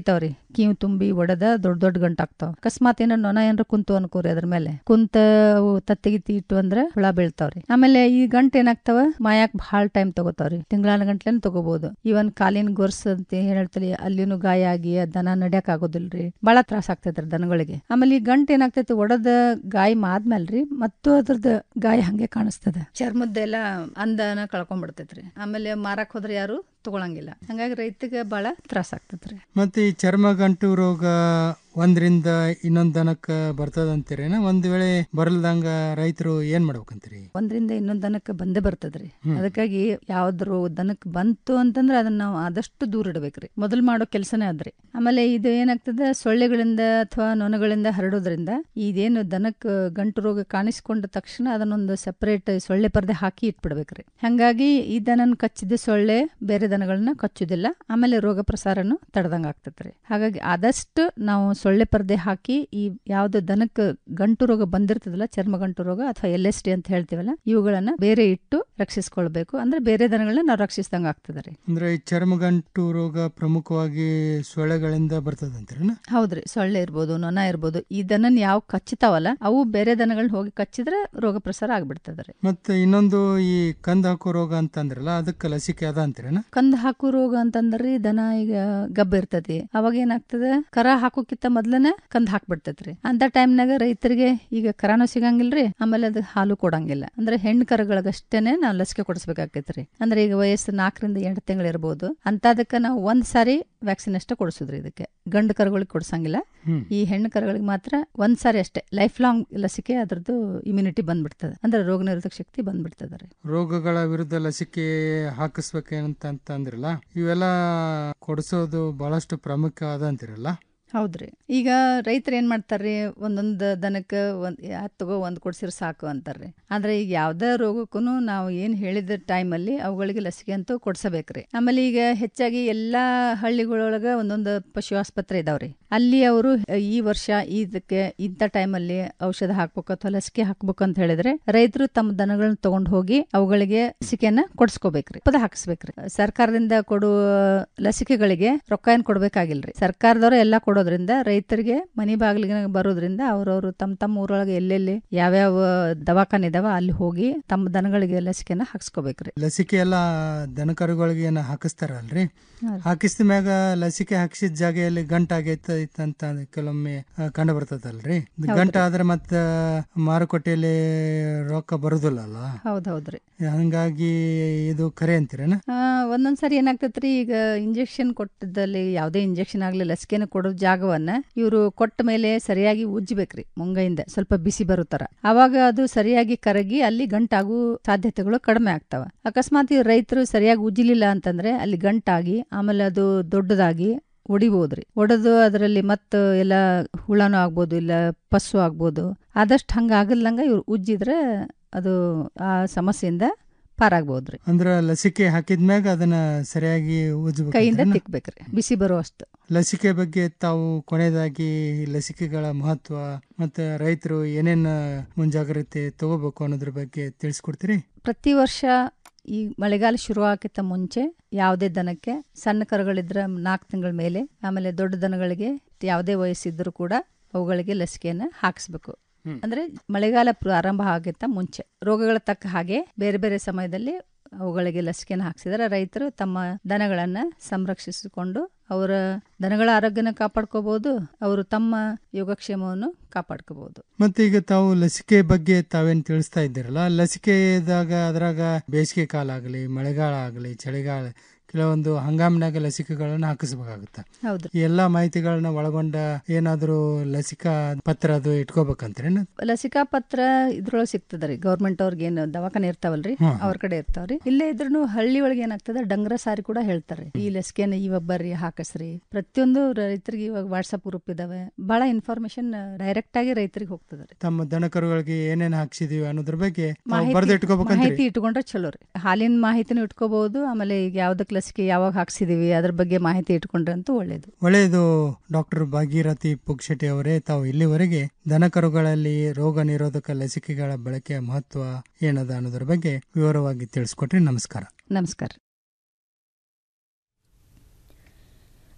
ಕೀವು ತುಂಬಿ ಒಡೆದ ದೊಡ್ಡ ದೊಡ್ಡ ಗಂಟು ಆಗ್ತಾವ ಅಕಸ್ಮಾತ್ ಏನೋ ನೊಣ ಏನಾರ ಕುಂತು ಅನ್ಕೋರಿ ಅದ್ರ ಮೇಲೆ ಕುಂತ ಅವು ತತ್ತಿಗಿತ್ತಿ ಇಟ್ಟು ಅಂದ್ರೆ ಹುಳ ಬೀಳ್ತಾವ್ರಿ ಆಮೇಲೆ ಈ ಗಂಟು ಏನಾಗ್ತಾವ ಮಾಯಾಕ್ ಭಾಳ ಟೈಮ್ ತಗೋತಾವ್ರಿ ತಿಂಗಳಾನ ಗಂಟ್ಲೆನ್ ತಗೋಬಹುದು ಇವನ್ ಕಾಲಿನ ಗೊರ್ಸ್ ಅಂತ ಏನ್ ಹೇಳ್ತೀವಿ ಅಲ್ಲಿನೂ ಗಾಯ ಆಗಿ ಆ ದನ ನಡ್ಯಕ್ ಆಗೋದಿಲ್ರಿ ಬಹಳ ತ್ರಾಸ ಆಗ್ತೈತ್ರಿ ದನಗಳಿಗೆ ಆಮೇಲೆ ಈ ಗಂಟು ಏನಾಗ್ತೈತಿ ಒಡದ ಗಾಯ ಆದ್ಮೇಲ್ರಿ ಮತ್ತು ಅದ್ರದ್ದು ಗಾಯ ಹಂಗೆ ಕಾಣಿಸ್ತದ ಚರ್ಮದ್ದೆಲ್ಲ ಅಂದನ ಕಳ್ಕೊಂಡ್ಬಿಡ್ತೈತ್ರಿ ಆಮೇಲೆ ಮಾರಕ್ ಹೋದ್ರೆ ಯಾರು ತಗೊಳಂಗಿಲ್ಲ ಹಂಗಾಗಿ ರೈತಗೆ ಬಹಳ ತ್ರಾಸ ಆಗ್ತೈತ್ರಿ ಮತ್ತೆ ಈ ಚರ್ಮ ಗಂಟು ರೋಗ ಒಂದ್ರಿಂದ ಇನ್ನೊಂದ್ ದನಕ್ಕ ಬರ್ತದಂತೀರೇನ ಒಂದ್ ವೇಳೆ ಬರಲ್ದಂಗ ರೈತರು ಏನ್ ಮಾಡ್ಬೇಕಂತೀರಿ ಒಂದ್ರಿಂದ ಇನ್ನೊಂದ್ ದನಕ್ಕೆ ಬಂದೇ ಬರ್ತದ್ರಿ ಹ್ಮ್. ಅದಕ್ಕಾಗಿ ಯಾವ್ದ್ರ ದನಕ್ ಬಂತು ಅಂತಂದ್ರೆ ಅದನ್ನ ನಾವು ಆದಷ್ಟು ದೂರ ಇಡಬೇಕ್ರಿ ಮೊದಲು ಮಾಡೋ ಕೆಲಸನೇ ಅದ್ರಿ ಆಮೇಲೆ ಇದು ಏನಾಗ್ತದೆ ಸೊಳ್ಳೆಗಳಿಂದ ಅಥವಾ ನೊಣಗಳಿಂದ ಹರಡೋದ್ರಿಂದ ಇದೇನು ದನಕ್ ಗಂಟು ರೋಗ ಕಾಣಿಸ್ಕೊಂಡ ತಕ್ಷಣ ಅದನ್ನೊಂದು ಸೆಪರೇಟ್ ಸೊಳ್ಳೆ ಪರ್ದೆ ಹಾಕಿ ಇಟ್ಬಿಡ್ಬೇಕ್ರಿ ಹಂಗಾಗಿ ಈ ದನನ್ ಕಚ್ಚಿದ ಸೊಳ್ಳೆ ಬೇರೆ ದನಗಳನ್ನ ಕಚ್ಚುದಿಲ್ಲ ಆಮೇಲೆ ರೋಗ ಪ್ರಸಾರನು ತಡೆದಂಗ ಆಗ್ತೈತ್ರಿ ಹಾಗಾಗಿ ಆದಷ್ಟು ನಾವು ಸೊಳ್ಳೆ ಪರ್ದೆ ಹಾಕಿ ಈ ಯಾವ್ದು ದನಕ್ಕೆ ಗಂಟು ರೋಗ ಬಂದಿರ್ತದಲ್ಲ ಚರ್ಮ ಗಂಟು ರೋಗ ಅಥವಾ ಎಲ್ ಎಸ್ ಟಿ ಅಂತ ಹೇಳ್ತೀವಲ್ಲ ಇವುಗಳನ್ನ ಬೇರೆ ಇಟ್ಟು ರಕ್ಷಿಸ್ಕೊಳ್ಬೇಕು ಅಂದ್ರೆ ಬೇರೆ ದನಗಳನ್ನ ನಾವು ರಕ್ಷಿಸಿದಂಗ ಆಗ್ತದೆ ಅಂದ್ರೆ ಈ ಚರ್ಮ ಗಂಟು ರೋಗ ಪ್ರಮುಖವಾಗಿ ಸೊಳ್ಳೆಗಳಿಂದ ಬರ್ತದಂತೀರೇನ ಹೌದ್ರಿ ಸೊಳ್ಳೆ ಇರ್ಬೋದು ನೊಣ ಇರ್ಬೋದು ಈ ದನನ್ ಯಾವ ಕಚ್ಚುತ್ತಾವಲ್ಲ ಅವು ಬೇರೆ ದನಗಳನ್ನ ಹೋಗಿ ಕಚ್ಚಿದ್ರೆ ರೋಗ ಪ್ರಸಾರ ಆಗ್ಬಿಡ್ತದ್ರಿ ಮತ್ತೆ ಇನ್ನೊಂದು ಈ ಕಂದ್ ಹಾಕೋ ರೋಗ ಅಂತ ಅಂದ್ರಲ್ಲ ಅದಕ್ಕೆ ಲಸಿಕೆ ಅದ ಅಂತೀರೇನ ಕಂದ್ ಹಾಕು ರೋಗ ಅಂತಂದ್ರಿ ದನ ಈಗ ಗಬ್ಬ ಇರ್ತತಿ ಅವಾಗ ಏನಾಗ್ತದೆ ಕರ ಹಾಕೋಕ್ಕಿಂತ ಮೊದ್ಲನೇ ಕಂದ್ ಹಾಕ್ಬಿಡ್ತೈತ್ರಿ ಅಂತ ಟೈಮ್ನಾಗ ರೈತರಿಗೆ ಈಗ ಕರಾನು ಸಿಗಂಗಿಲ್ರಿ ಆಮೇಲೆ ಅದು ಹಾಲು ಕೊಡಂಗಿಲ್ಲ ಅಂದ್ರೆ ಹೆಣ್ಣು ಕರುಗಳಿಗಷ್ಟೇನೆ ನಾವು ಲಸಿಕೆ ಕೊಡಿಸ್ಬೇಕಾಕೈತ್ರಿ ಅಂದ್ರೆ ಈಗ ವಯಸ್ಸು ನಾಲ್ಕರಿಂದ ಎಂಟು ತಿಂಗಳು ಇರ್ಬೋದು ಅಂತದಕ್ಕೆ ನಾವು ಒಂದ್ ಸಾರಿ ವ್ಯಾಕ್ಸಿನ್ ಅಷ್ಟೇ ಕೊಡಿಸೋದ್ರಿ ಇದಕ್ಕೆ ಗಂಡು ಕರುಗಳಿಗೆ ಕೊಡ್ಸಂಗಿಲ್ಲ ಹ್ಮ್. ಈ ಹೆಣ್ಣು ಕರುಗಳಿಗೆ ಮಾತ್ರ ಒಂದ್ ಸಾರಿ ಅಷ್ಟೇ ಲೈಫ್ ಲಾಂಗ್ ಲಸಿಕೆ ಅದ್ರದ್ದು ಇಮ್ಯುನಿಟಿ ಬಂದ್ಬಿಡ್ತದೆ ಅಂದ್ರೆ ರೋಗ ನಿರೋಧಕ ಶಕ್ತಿ ಬಂದ್ಬಿಡ್ತದೆ ರೀ ರೋಗಗಳ ವಿರುದ್ಧ ಲಸಿಕೆ ಹಾಕಿಸ್ಬೇಕಂತ ಅಂತ ಅಂದ್ರಲ್ಲ ಇವೆಲ್ಲ ಕೊಡಿಸೋದು ಬಹಳಷ್ಟು ಪ್ರಾಮುಖ್ಯ ಅದ ಅಂತೀರಲ್ಲ ಹೌದ್ರಿ ಈಗ ರೈತರು ಏನ್ ಮಾಡ್ತಾರ್ರಿ ಒಂದೊಂದು ದನಕ್ಕೆ ಒಂದ್ ಯಾತ್ ತಗೋ ಒಂದ್ ಕೊಡ್ಸಿರ್ ಸಾಕು ಅಂತಾರ್ರಿ ಆದ್ರೆ ಈಗ ಯಾವ್ದೇ ರೋಗಕ್ಕೂ ನಾವು ಏನ್ ಹೇಳಿದ ಟೈಮಲ್ಲಿ ಅವುಗಳಿಗೆ ಲಸಿಕೆ ಅಂತೂ ಕೊಡ್ಸಬೇಕ್ರಿ ಆಮೇಲೆ ಈಗ ಹೆಚ್ಚಾಗಿ ಎಲ್ಲಾ ಹಳ್ಳಿಗಳೊಳಗ ಒಂದೊಂದು ಪಶು ಆಸ್ಪತ್ರೆ ಇದಾವ್ರಿ ಅಲ್ಲಿ ಅವರು ಈ ವರ್ಷ ಇದಕ್ಕೆ ಇಂಥ ಟೈಮಲ್ಲಿ ಔಷಧ ಹಾಕ್ಬೇಕು ಅಥವಾ ಲಸಿಕೆ ಹಾಕ್ಬೇಕು ಅಂತ ಹೇಳಿದ್ರೆ ರೈತರು ತಮ್ಮ ದನಗಳನ್ನ ತಗೊಂಡ್ ಹೋಗಿ ಅವುಗಳಿಗೆ ಲಸಿಕೆಯನ್ನ ಕೊಡ್ಸ್ಕೋಬೇಕ್ರಿ ಪದ ಹಾಕಿಸ್ಬೇಕ್ರಿ ಸರ್ಕಾರದಿಂದ ಕೊಡುವ ಲಸಿಕೆಗಳಿಗೆ ರೊಕ್ಕ ಏನ್ ಕೊಡ್ಬೇಕಾಗಿಲ್ರಿ ಸರ್ಕಾರದವರು ಎಲ್ಲಾ ಕೊಡೋದ್ರಿಂದ ರೈತರಿಗೆ ಮನಿ ಬಾಗಿಲಿಗೆ ಬರೋದ್ರಿಂದ ಅವ್ರವ್ರು ತಮ್ಮ ತಮ್ಮ ಊರೊಳಗೆ ಎಲ್ಲೆಲ್ಲಿ ಯಾವ್ಯಾವ ದವಾಖಾನೆ ಇದಾವ ಅಲ್ಲಿ ಹೋಗಿ ತಮ್ಮ ದನಗಳಿಗೆ ಲಸಿಕೆನ ಹಾಕ್ಸ್ಕೋಬೇಕ್ರಿ ಲಸಿಕೆ ಎಲ್ಲ ದನಕರುಗಳಿಗೆ ಏನ ಹಾಕಿಸ್ತಾರಲ್ರಿ ಹಾ. ಹಾಕಿಸಿದ ಮ್ಯಾಗ ಲಸಿಕೆ ಹಾಕಿಸಿದ ಜಾಗೆಯಲ್ಲಿ ಗಂಟ ಆಗೈತೆ ಅಂತ ಕೆಲವೊಮ್ಮೆ ಆ, ಕಂಡು ಬರ್ತದಲ್ರಿ ಹೌದ್ರಿ. ಗಂಟ ಆದ್ರೆ ಮತ್ತ ಮಾರುಕಟ್ಟೆಯಲ್ಲಿ ರೊಕ್ಕ ಬರುದಿಲ್ಲಲ್ಲ ಹೌದೌದ್ರಿ ಹಂಗಾಗಿ ಇದು ಖರೆ ಅಂತೀರೇನ ಆ, ಒಂದೊಂದ್ಸರಿ ಏನಾಗ್ತೈತ್ರಿ ಈಗ ಇಂಜೆಕ್ಷನ್ ಕೊಟ್ಟದಲ್ಲಿ ಯಾವುದೇ ಇಂಜೆಕ್ಷನ್ ಆಗ್ಲಿ ಲಸಿಕೆನ ಕೊಡೋ ಜಾಗವನ್ನ ಇವರು ಕೊಟ್ಟ ಮೇಲೆ ಸರಿಯಾಗಿ ಉಜ್ಜಬೇಕ್ರಿ ಮುಂಗೈಯಿಂದ ಸ್ವಲ್ಪ ಬಿಸಿ ಬರುತ್ತಾರ ಅವಾಗ ಅದು ಸರಿಯಾಗಿ ಕರಗಿ ಅಲ್ಲಿ ಗಂಟಾಗೋ ಸಾಧ್ಯತೆಗಳು ಕಡಿಮೆ ಆಗ್ತಾವ ಅಕಸ್ಮಾತ್ ಈ ರೈತರು ಸರಿಯಾಗಿ ಉಜ್ಜಲಿಲ್ಲ ಅಂತಂದ್ರೆ ಅಲ್ಲಿ ಗಂಟಾಗಿ ಆಮೇಲೆ ಅದು ದೊಡ್ಡದಾಗಿ ಒಡಿಬೋದ್ರಿ ಒಡೆದು ಅದರಲ್ಲಿ ಮತ್ತ ಎಲ್ಲ ಹುಳನೂ ಆಗ್ಬೋದು ಇಲ್ಲ ಪಸ್ಸು ಆಗ್ಬೋದು ಆದಷ್ಟು ಹಂಗ ಆಗಲ್ದಂಗ ಇವ್ರು ಉಜ್ಜಿದ್ರೆ ಅದು ಆ ಸಮಸ್ಯೆಯಿಂದ ಪಾರಾಗ್ಬೋದ್ರಿ ಅಂದ್ರ ಲಸಿಕೆ ಹಾಕಿದ್ಮ್ಯಾಗ ಅದನ್ನ ಸರಿಯಾಗಿ ಉಜ್ಬೇಕು ಕೈಯಿಂದ ಅಂತೀರೇನ? ತಿಕ್ಬೇಕ್ರಿ ಬಿಸಿ ಬರೋ ಅಷ್ಟು ಲಸಿಕೆ ಬಗ್ಗೆ ತಾವು ಕೊನೆಯದಾಗಿ ಲಸಿಕೆಗಳ ಮಹತ್ವ ಮತ್ತೆ ರೈತರು ಏನೇನ್ ಮುಂಜಾಗ್ರತೆ ತಗೋಬೇಕು ಅನ್ನೋದ್ರ ಬಗ್ಗೆ ತಿಳಿಸ್ಕೊಡ್ತೀರಿ ಪ್ರತಿ ವರ್ಷ ಈ ಮಳೆಗಾಲ ಶುರು ಆಗೋಕ್ಕಿಂತ ಮುಂಚೆ ಯಾವುದೇ ದನಕ್ಕೆ ಸಣ್ಣ ಕರುಗಳಿದ್ರೆ ನಾಲ್ಕು ತಿಂಗಳ ಮೇಲೆ ಆಮೇಲೆ ದೊಡ್ಡ ದನಗಳಿಗೆ ಯಾವುದೇ ವಯಸ್ಸಿದ್ರೂ ಕೂಡ ಅವುಗಳಿಗೆ ಲಸಿಕೆಯನ್ನು ಹಾಕಿಸ್ಬೇಕು ಅಂದ್ರೆ ಮಳೆಗಾಲ ಪ್ರಾರಂಭ ಆಗಿಂತ ಮುಂಚೆ ರೋಗಗಳ ತಕ್ಕ ಹಾಗೆ ಬೇರೆ ಬೇರೆ ಸಮಯದಲ್ಲಿ ಅವುಗಳಿಗೆ ಲಸಿಕೆನ ಹಾಕ್ಸಿದ್ರೆ ರೈತರು ತಮ್ಮ ದನಗಳನ್ನ ಸಂರಕ್ಷಿಸಿಕೊಂಡು ಅವರ ದನಗಳ ಆರೋಗ್ಯನ ಕಾಪಾಡ್ಕೋಬಹುದು ಅವರು ತಮ್ಮ ಯೋಗಕ್ಷೇಮವನ್ನು ಕಾಪಾಡ್ಕೋಬಹುದು ಮತ್ತೆ ಈಗ ತಾವು ಲಸಿಕೆ ಬಗ್ಗೆ ತಾವೇನ್ ತಿಳಿಸ್ತಾ ಇದ್ದೀರಲ್ಲ ಲಸಿಕೆದಾಗ ಅದ್ರಾಗ ಬೇಸಿಗೆ ಕಾಲ ಆಗಲಿ ಮಳೆಗಾಲ ಆಗಲಿ ಚಳಿಗಾಲ ಕೆಲವೊಂದು ಹಂಗಾಮಿನಾಗ ಲಸಿಕೆಗಳನ್ನ ಹಾಕಿಸ್ಬೇಕಾಗುತ್ತೆ ಹೌದ್ರಿ ಈ ಎಲ್ಲಾ ಮಾಹಿತಿಗಳನ್ನ ಒಳಗೊಂಡ ಏನಾದ್ರೂ ಲಸಿಕಾ ಪತ್ರ ಅದು ಇಟ್ಕೋಬೇಕಂತೀರೇನ ಲಸಿಕಾ ಪತ್ರ ಇದ್ರೊಳಗೆ ಸಿಗ್ತದ್ರಿ ಗೌರ್ಮೆಂಟ್ ಅವ್ರಿಗೆ ಏನು ದವಾಖಾನೆ ಇರ್ತಾವಲ್ರಿ ಹ್ಮ್. ಅವ್ರ ಕಡೆ ಇರ್ತಾವ್ರಿ ಇಲ್ಲೇ ಇದ್ರೂ ಹಳ್ಳಿ ಒಳಗೆ ಏನಾಗ್ತದ ಡಂಗ್ರ ಸಾರಿ ಕೂಡ ಹೇಳ್ತಾರೆ ಈ ಲಸಿಕೆನ ಇವಾಗ ಬರ್ರಿ ಹಾಕಸ್ರಿ ಪ್ರತಿಯೊಂದು ರೈತರಿಗೆ ಇವಾಗ ವಾಟ್ಸಪ್ ಗ್ರೂಪ್ ಇದಾವೆ ಬಹಳ ಇನ್ಫಾರ್ಮೇಶನ್ ಡೈರೆಕ್ಟ್ ಆಗಿ ರೈತರಿಗೆ ಹೋಗ್ತದ್ರಿ ತಮ್ಮ ದನಕರುಗಳಿಗೆ ಏನೇನ್ ಹಾಕ್ಸಿದೀವಿ ಅನ್ನೋದ್ರ ಬಗ್ಗೆ ತಾವು ಮಾಹಿತಿ- ಬರ್ದು ಮಾಹಿತಿ ಇಟ್ಕೋಬೇಕಂತೀರಿ ಇಟ್ಕೊಂಡ್ರೆ ಚಲೋ ರೀ ಹಾಲಿನ ಮಾಹಿತಿನೂ ಇಟ್ಕೋಬಹುದು ಆಮೇಲೆ ಈಗ ಯಾವ್ದಕ್ ಲಸಿಕೆ ಯಾವಾಗ ಹಾಕ್ಸಿದೀವಿ ಅದ್ರ ಬಗ್ಗೆ ಮಾಹಿತಿ ಇಟ್ಕೊಂಡ್ರೆ ಅಂತೂ ಒಳ್ಳೇದು ಒಳ್ಳೆಯದು ಡಾಕ್ಟರ್ ಭಾಗೀರಥಿ ಪುಕ್ಷೆಟ್ಟಿ ಅವರೇ ತಾವು ಇಲ್ಲಿವರೆಗೆ ದನಕರುಗಳಲ್ಲಿ ರೋಗ ನಿರೋಧಕ ಲಸಿಕೆಗಳ ಬಳಕೆಯ ಮಹತ್ವ ಏನದ ಅನ್ನೋದ್ರ ಬಗ್ಗೆ ವಿವರವಾಗಿ ತಿಳಿಸ್ಕೊಟ್ರಿ ನಮಸ್ಕಾರ ನಮಸ್ಕಾರ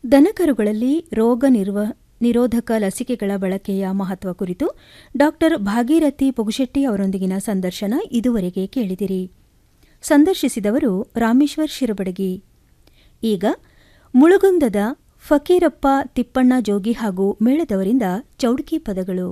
ದನಕರುಗಳಲ್ಲಿ ರೋಗ ನಿರ್ವ ನಿರೋಧಕ ಲಸಿಕೆಗಳ ಬಳಕೆಯ ಮಹತ್ವ ಕುರಿತು ಡಾಕ್ಟರ್ ಭಾಗೀರಥಿ ಪುಗುಶೆಟ್ಟಿ ಅವರೊಂದಿಗಿನ ಸಂದರ್ಶನ ಇದುವರೆಗೆ ಕೇಳಿದಿರಿ ಸಂದರ್ಶಿಸಿದವರು ರಾಮೇಶ್ವರ್ ಶಿರಬಡಗಿ ಈಗ ಮುಳುಗುಂದದ ಫಕೀರಪ್ಪ ತಿಪ್ಪಣ್ಣ ಜೋಗಿ ಹಾಗೂ ಮೇಳದವರಿಂದ ಚೌಡ್ಕಿ ಪದಗಳು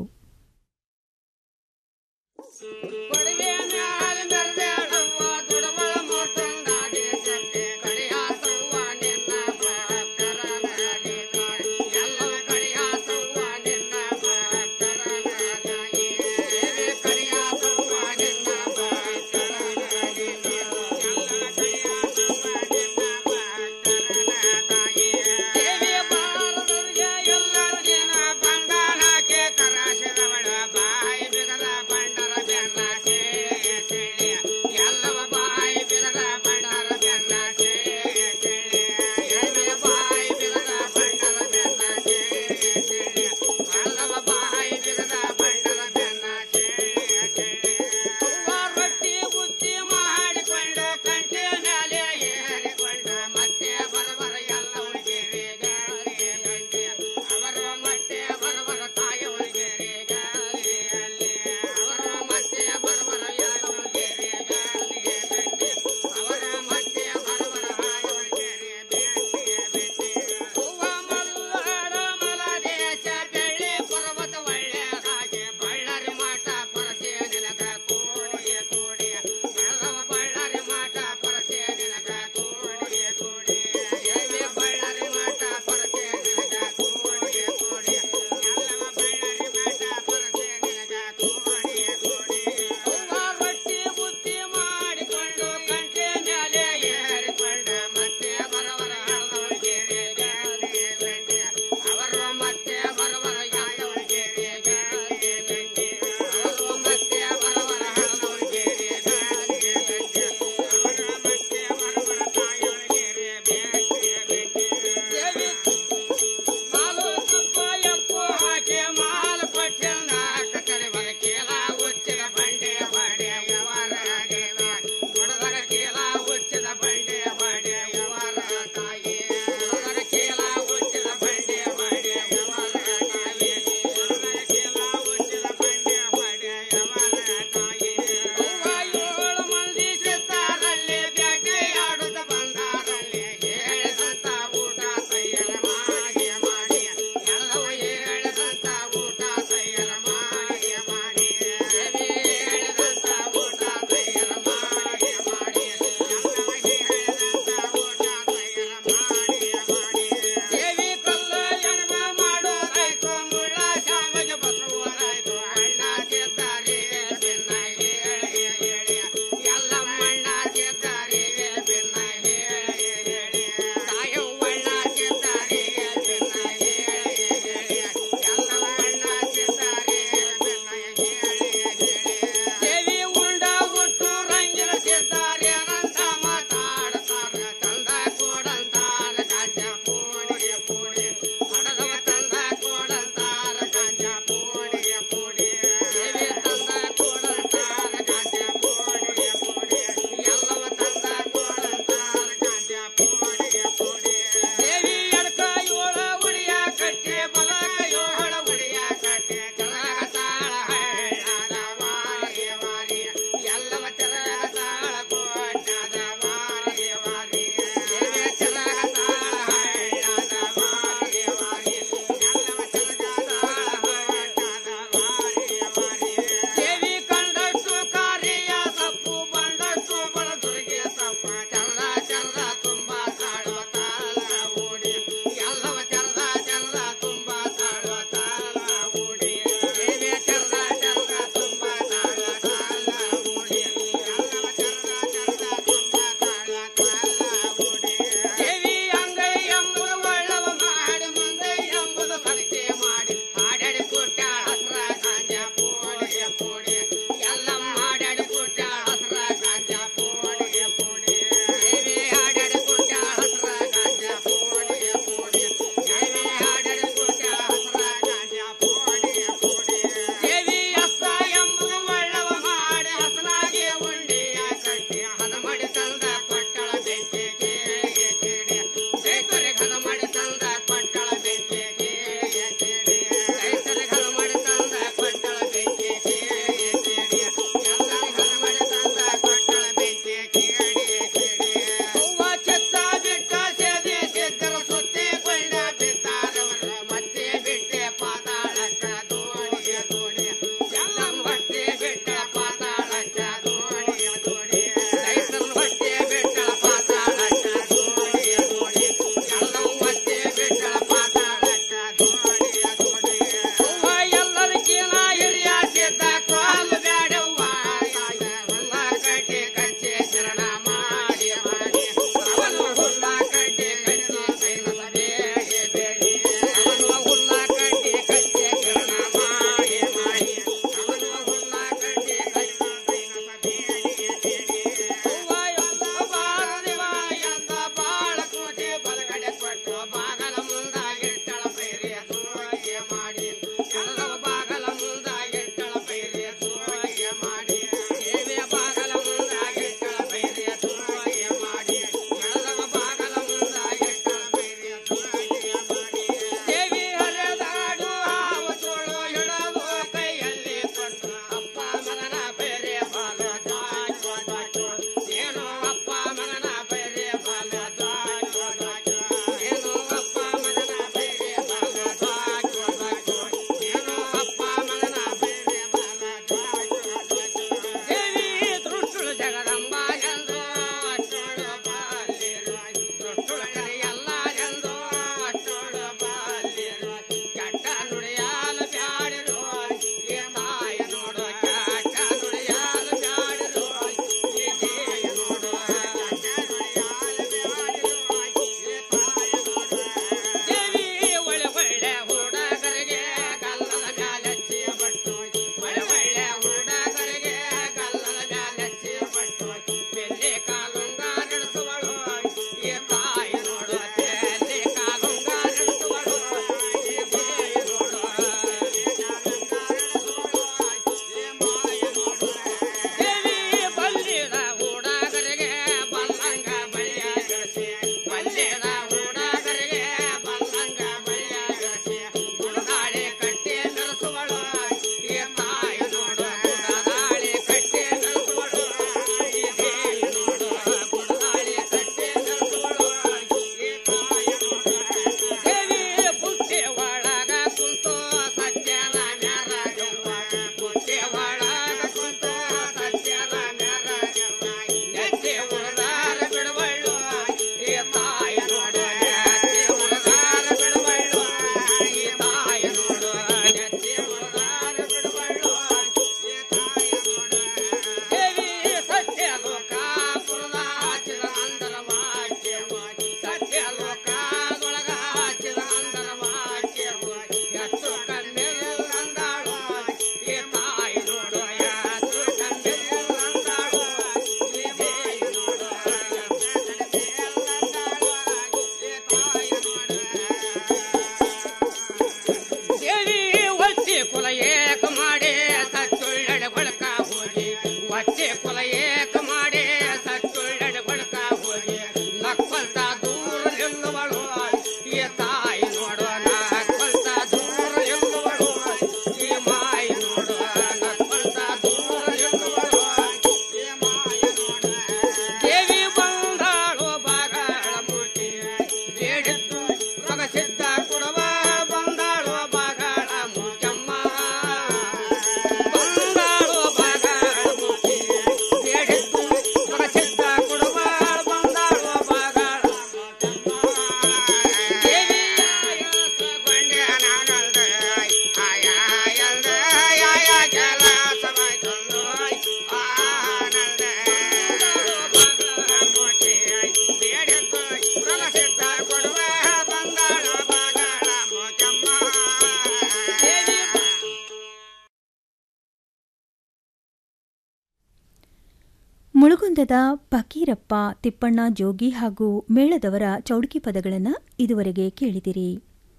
ಬಂಗಾಳ ಹಾಕಿ ಕರಾಶದವಳ ಬಾಯಿ ಬಿಗದ ಬಂಡರ ಬೆನ್ನ ಹೊಟ್ಟೆ ಕುಲ ಏಕ ಮಾಡಿ ಸತ್ತುಳ್ಳಡೆ ಬಡ್ಕ ಹೋಗಿ ನಕ್ಕೊಲ್ತ ದೂರ ನಿಲ್ಲುವಳು ಈ ತಾಯಿ ನೋಡೋಣ ನಕ್ಕೊಲ್ತ ದೂರ ನಿಲ್ಲುವಳು ಈ ಮಾಯಿ ನೋಡುವ ನಕ್ಕೊಲ್ತ ದೂರ ನಿಲ್ಲುವಳು ಈ ಮಾಯಿ ನೋಡುವ ದೇವಿ ಬಂದಾಳು ಬಾಗಳ ಮುಟ್ಟಿ ಬೇಡಿದ್ದು ಮಗ ಸಿದ್ಧ ಕೊಡುವ ಬಂದಾಳು ಬಾಗಳ ಮುಚ್ಚಮ್ಮ ಬಂದಾಳು ಬಾಗಳ ಮುಟ್ಟಿ ಬೇಡಿದ್ದು ಮಗ ಸಿದ್ಧ ಕೊಡುವ ಬಂದಾಳು ಬಾಗಳ ಮುಳುಗುಂದದ ಫಕೀರಪ್ಪ ತಿಪ್ಪಣ್ಣ ಜೋಗಿ ಹಾಗೂ ಮೇಳದವರ ಚೌಡಿಕಿ ಪದಗಳನ್ನು ಇದುವರೆಗೆ ಕೇಳಿದಿರಿ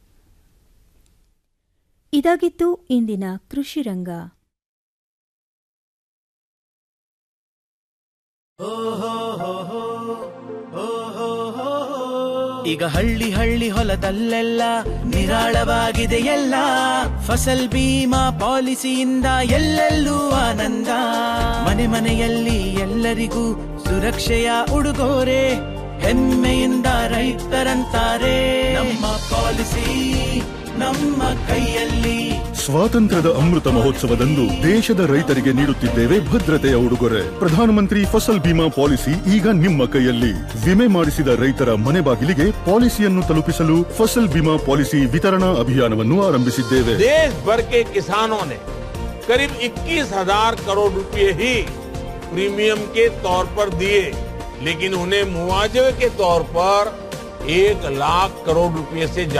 ಇದಾಗಿತ್ತು ಇಂದಿನ ಕೃಷಿ ರಂಗ ಈಗ ಹಳ್ಳಿ ಹಳ್ಳಿ ಹೊಲದಲ್ಲೆಲ್ಲ ನಿರಾಳವಾಗಿದೆ ಎಲ್ಲ ಫಸಲ್ ಬೀಮಾ ಪಾಲಿಸಿಯಿಂದ ಎಲ್ಲೆಲ್ಲೂ ಆನಂದ ಮನೆ ಮನೆಯಲ್ಲಿ ಎಲ್ಲರಿಗೂ ಸುರಕ್ಷೆಯ ಉಡುಗೊರೆ ಹೆಮ್ಮೆಯಿಂದ ರೈತರಂತಾರೆ ನಮ್ಮ ಪಾಲಿಸಿ ನಮ್ಮ ಕೈಯಲ್ಲಿ ಸ್ವಾತಂತ್ರ್ಯದ ಅಮೃತ ಮಹೋತ್ಸವದಂದು ದೇಶದ ರೈತರಿಗೆ ನೀಡುತ್ತಿದ್ದೇವೆ ಭದ್ರತೆಯ ಉಡುಗೊರೆ ಪ್ರಧಾನಮಂತ್ರಿ ಫಸಲ್ ಬಿಮಾ ಪಾಲಿಸಿ ಈಗ ನಿಮ್ಮ ಕೈಯಲ್ಲಿ ವಿಮೆ ಮಾಡಿಸಿದ ರೈತರ ಮನೆ ಬಾಗಿಲಿಗೆ ಪಾಲಿಸಿಯನ್ನು ತಲುಪಿಸಲು ಫಸಲ್ ಬಿಮಾ ಪಾಲಿಸಿ ವಿತರಣಾ ಅಭಿಯಾನವನ್ನು ಆರಂಭಿಸಿದ್ದೇವೆ देश भर के किसानों ने करीब 21 हजार करोड़ रुपए ही प्रीमियम के तौर पर दिए लेकिन उन्हें मुआवजे के तौर पर एक लाख करोड़ रुपए से ज्यादा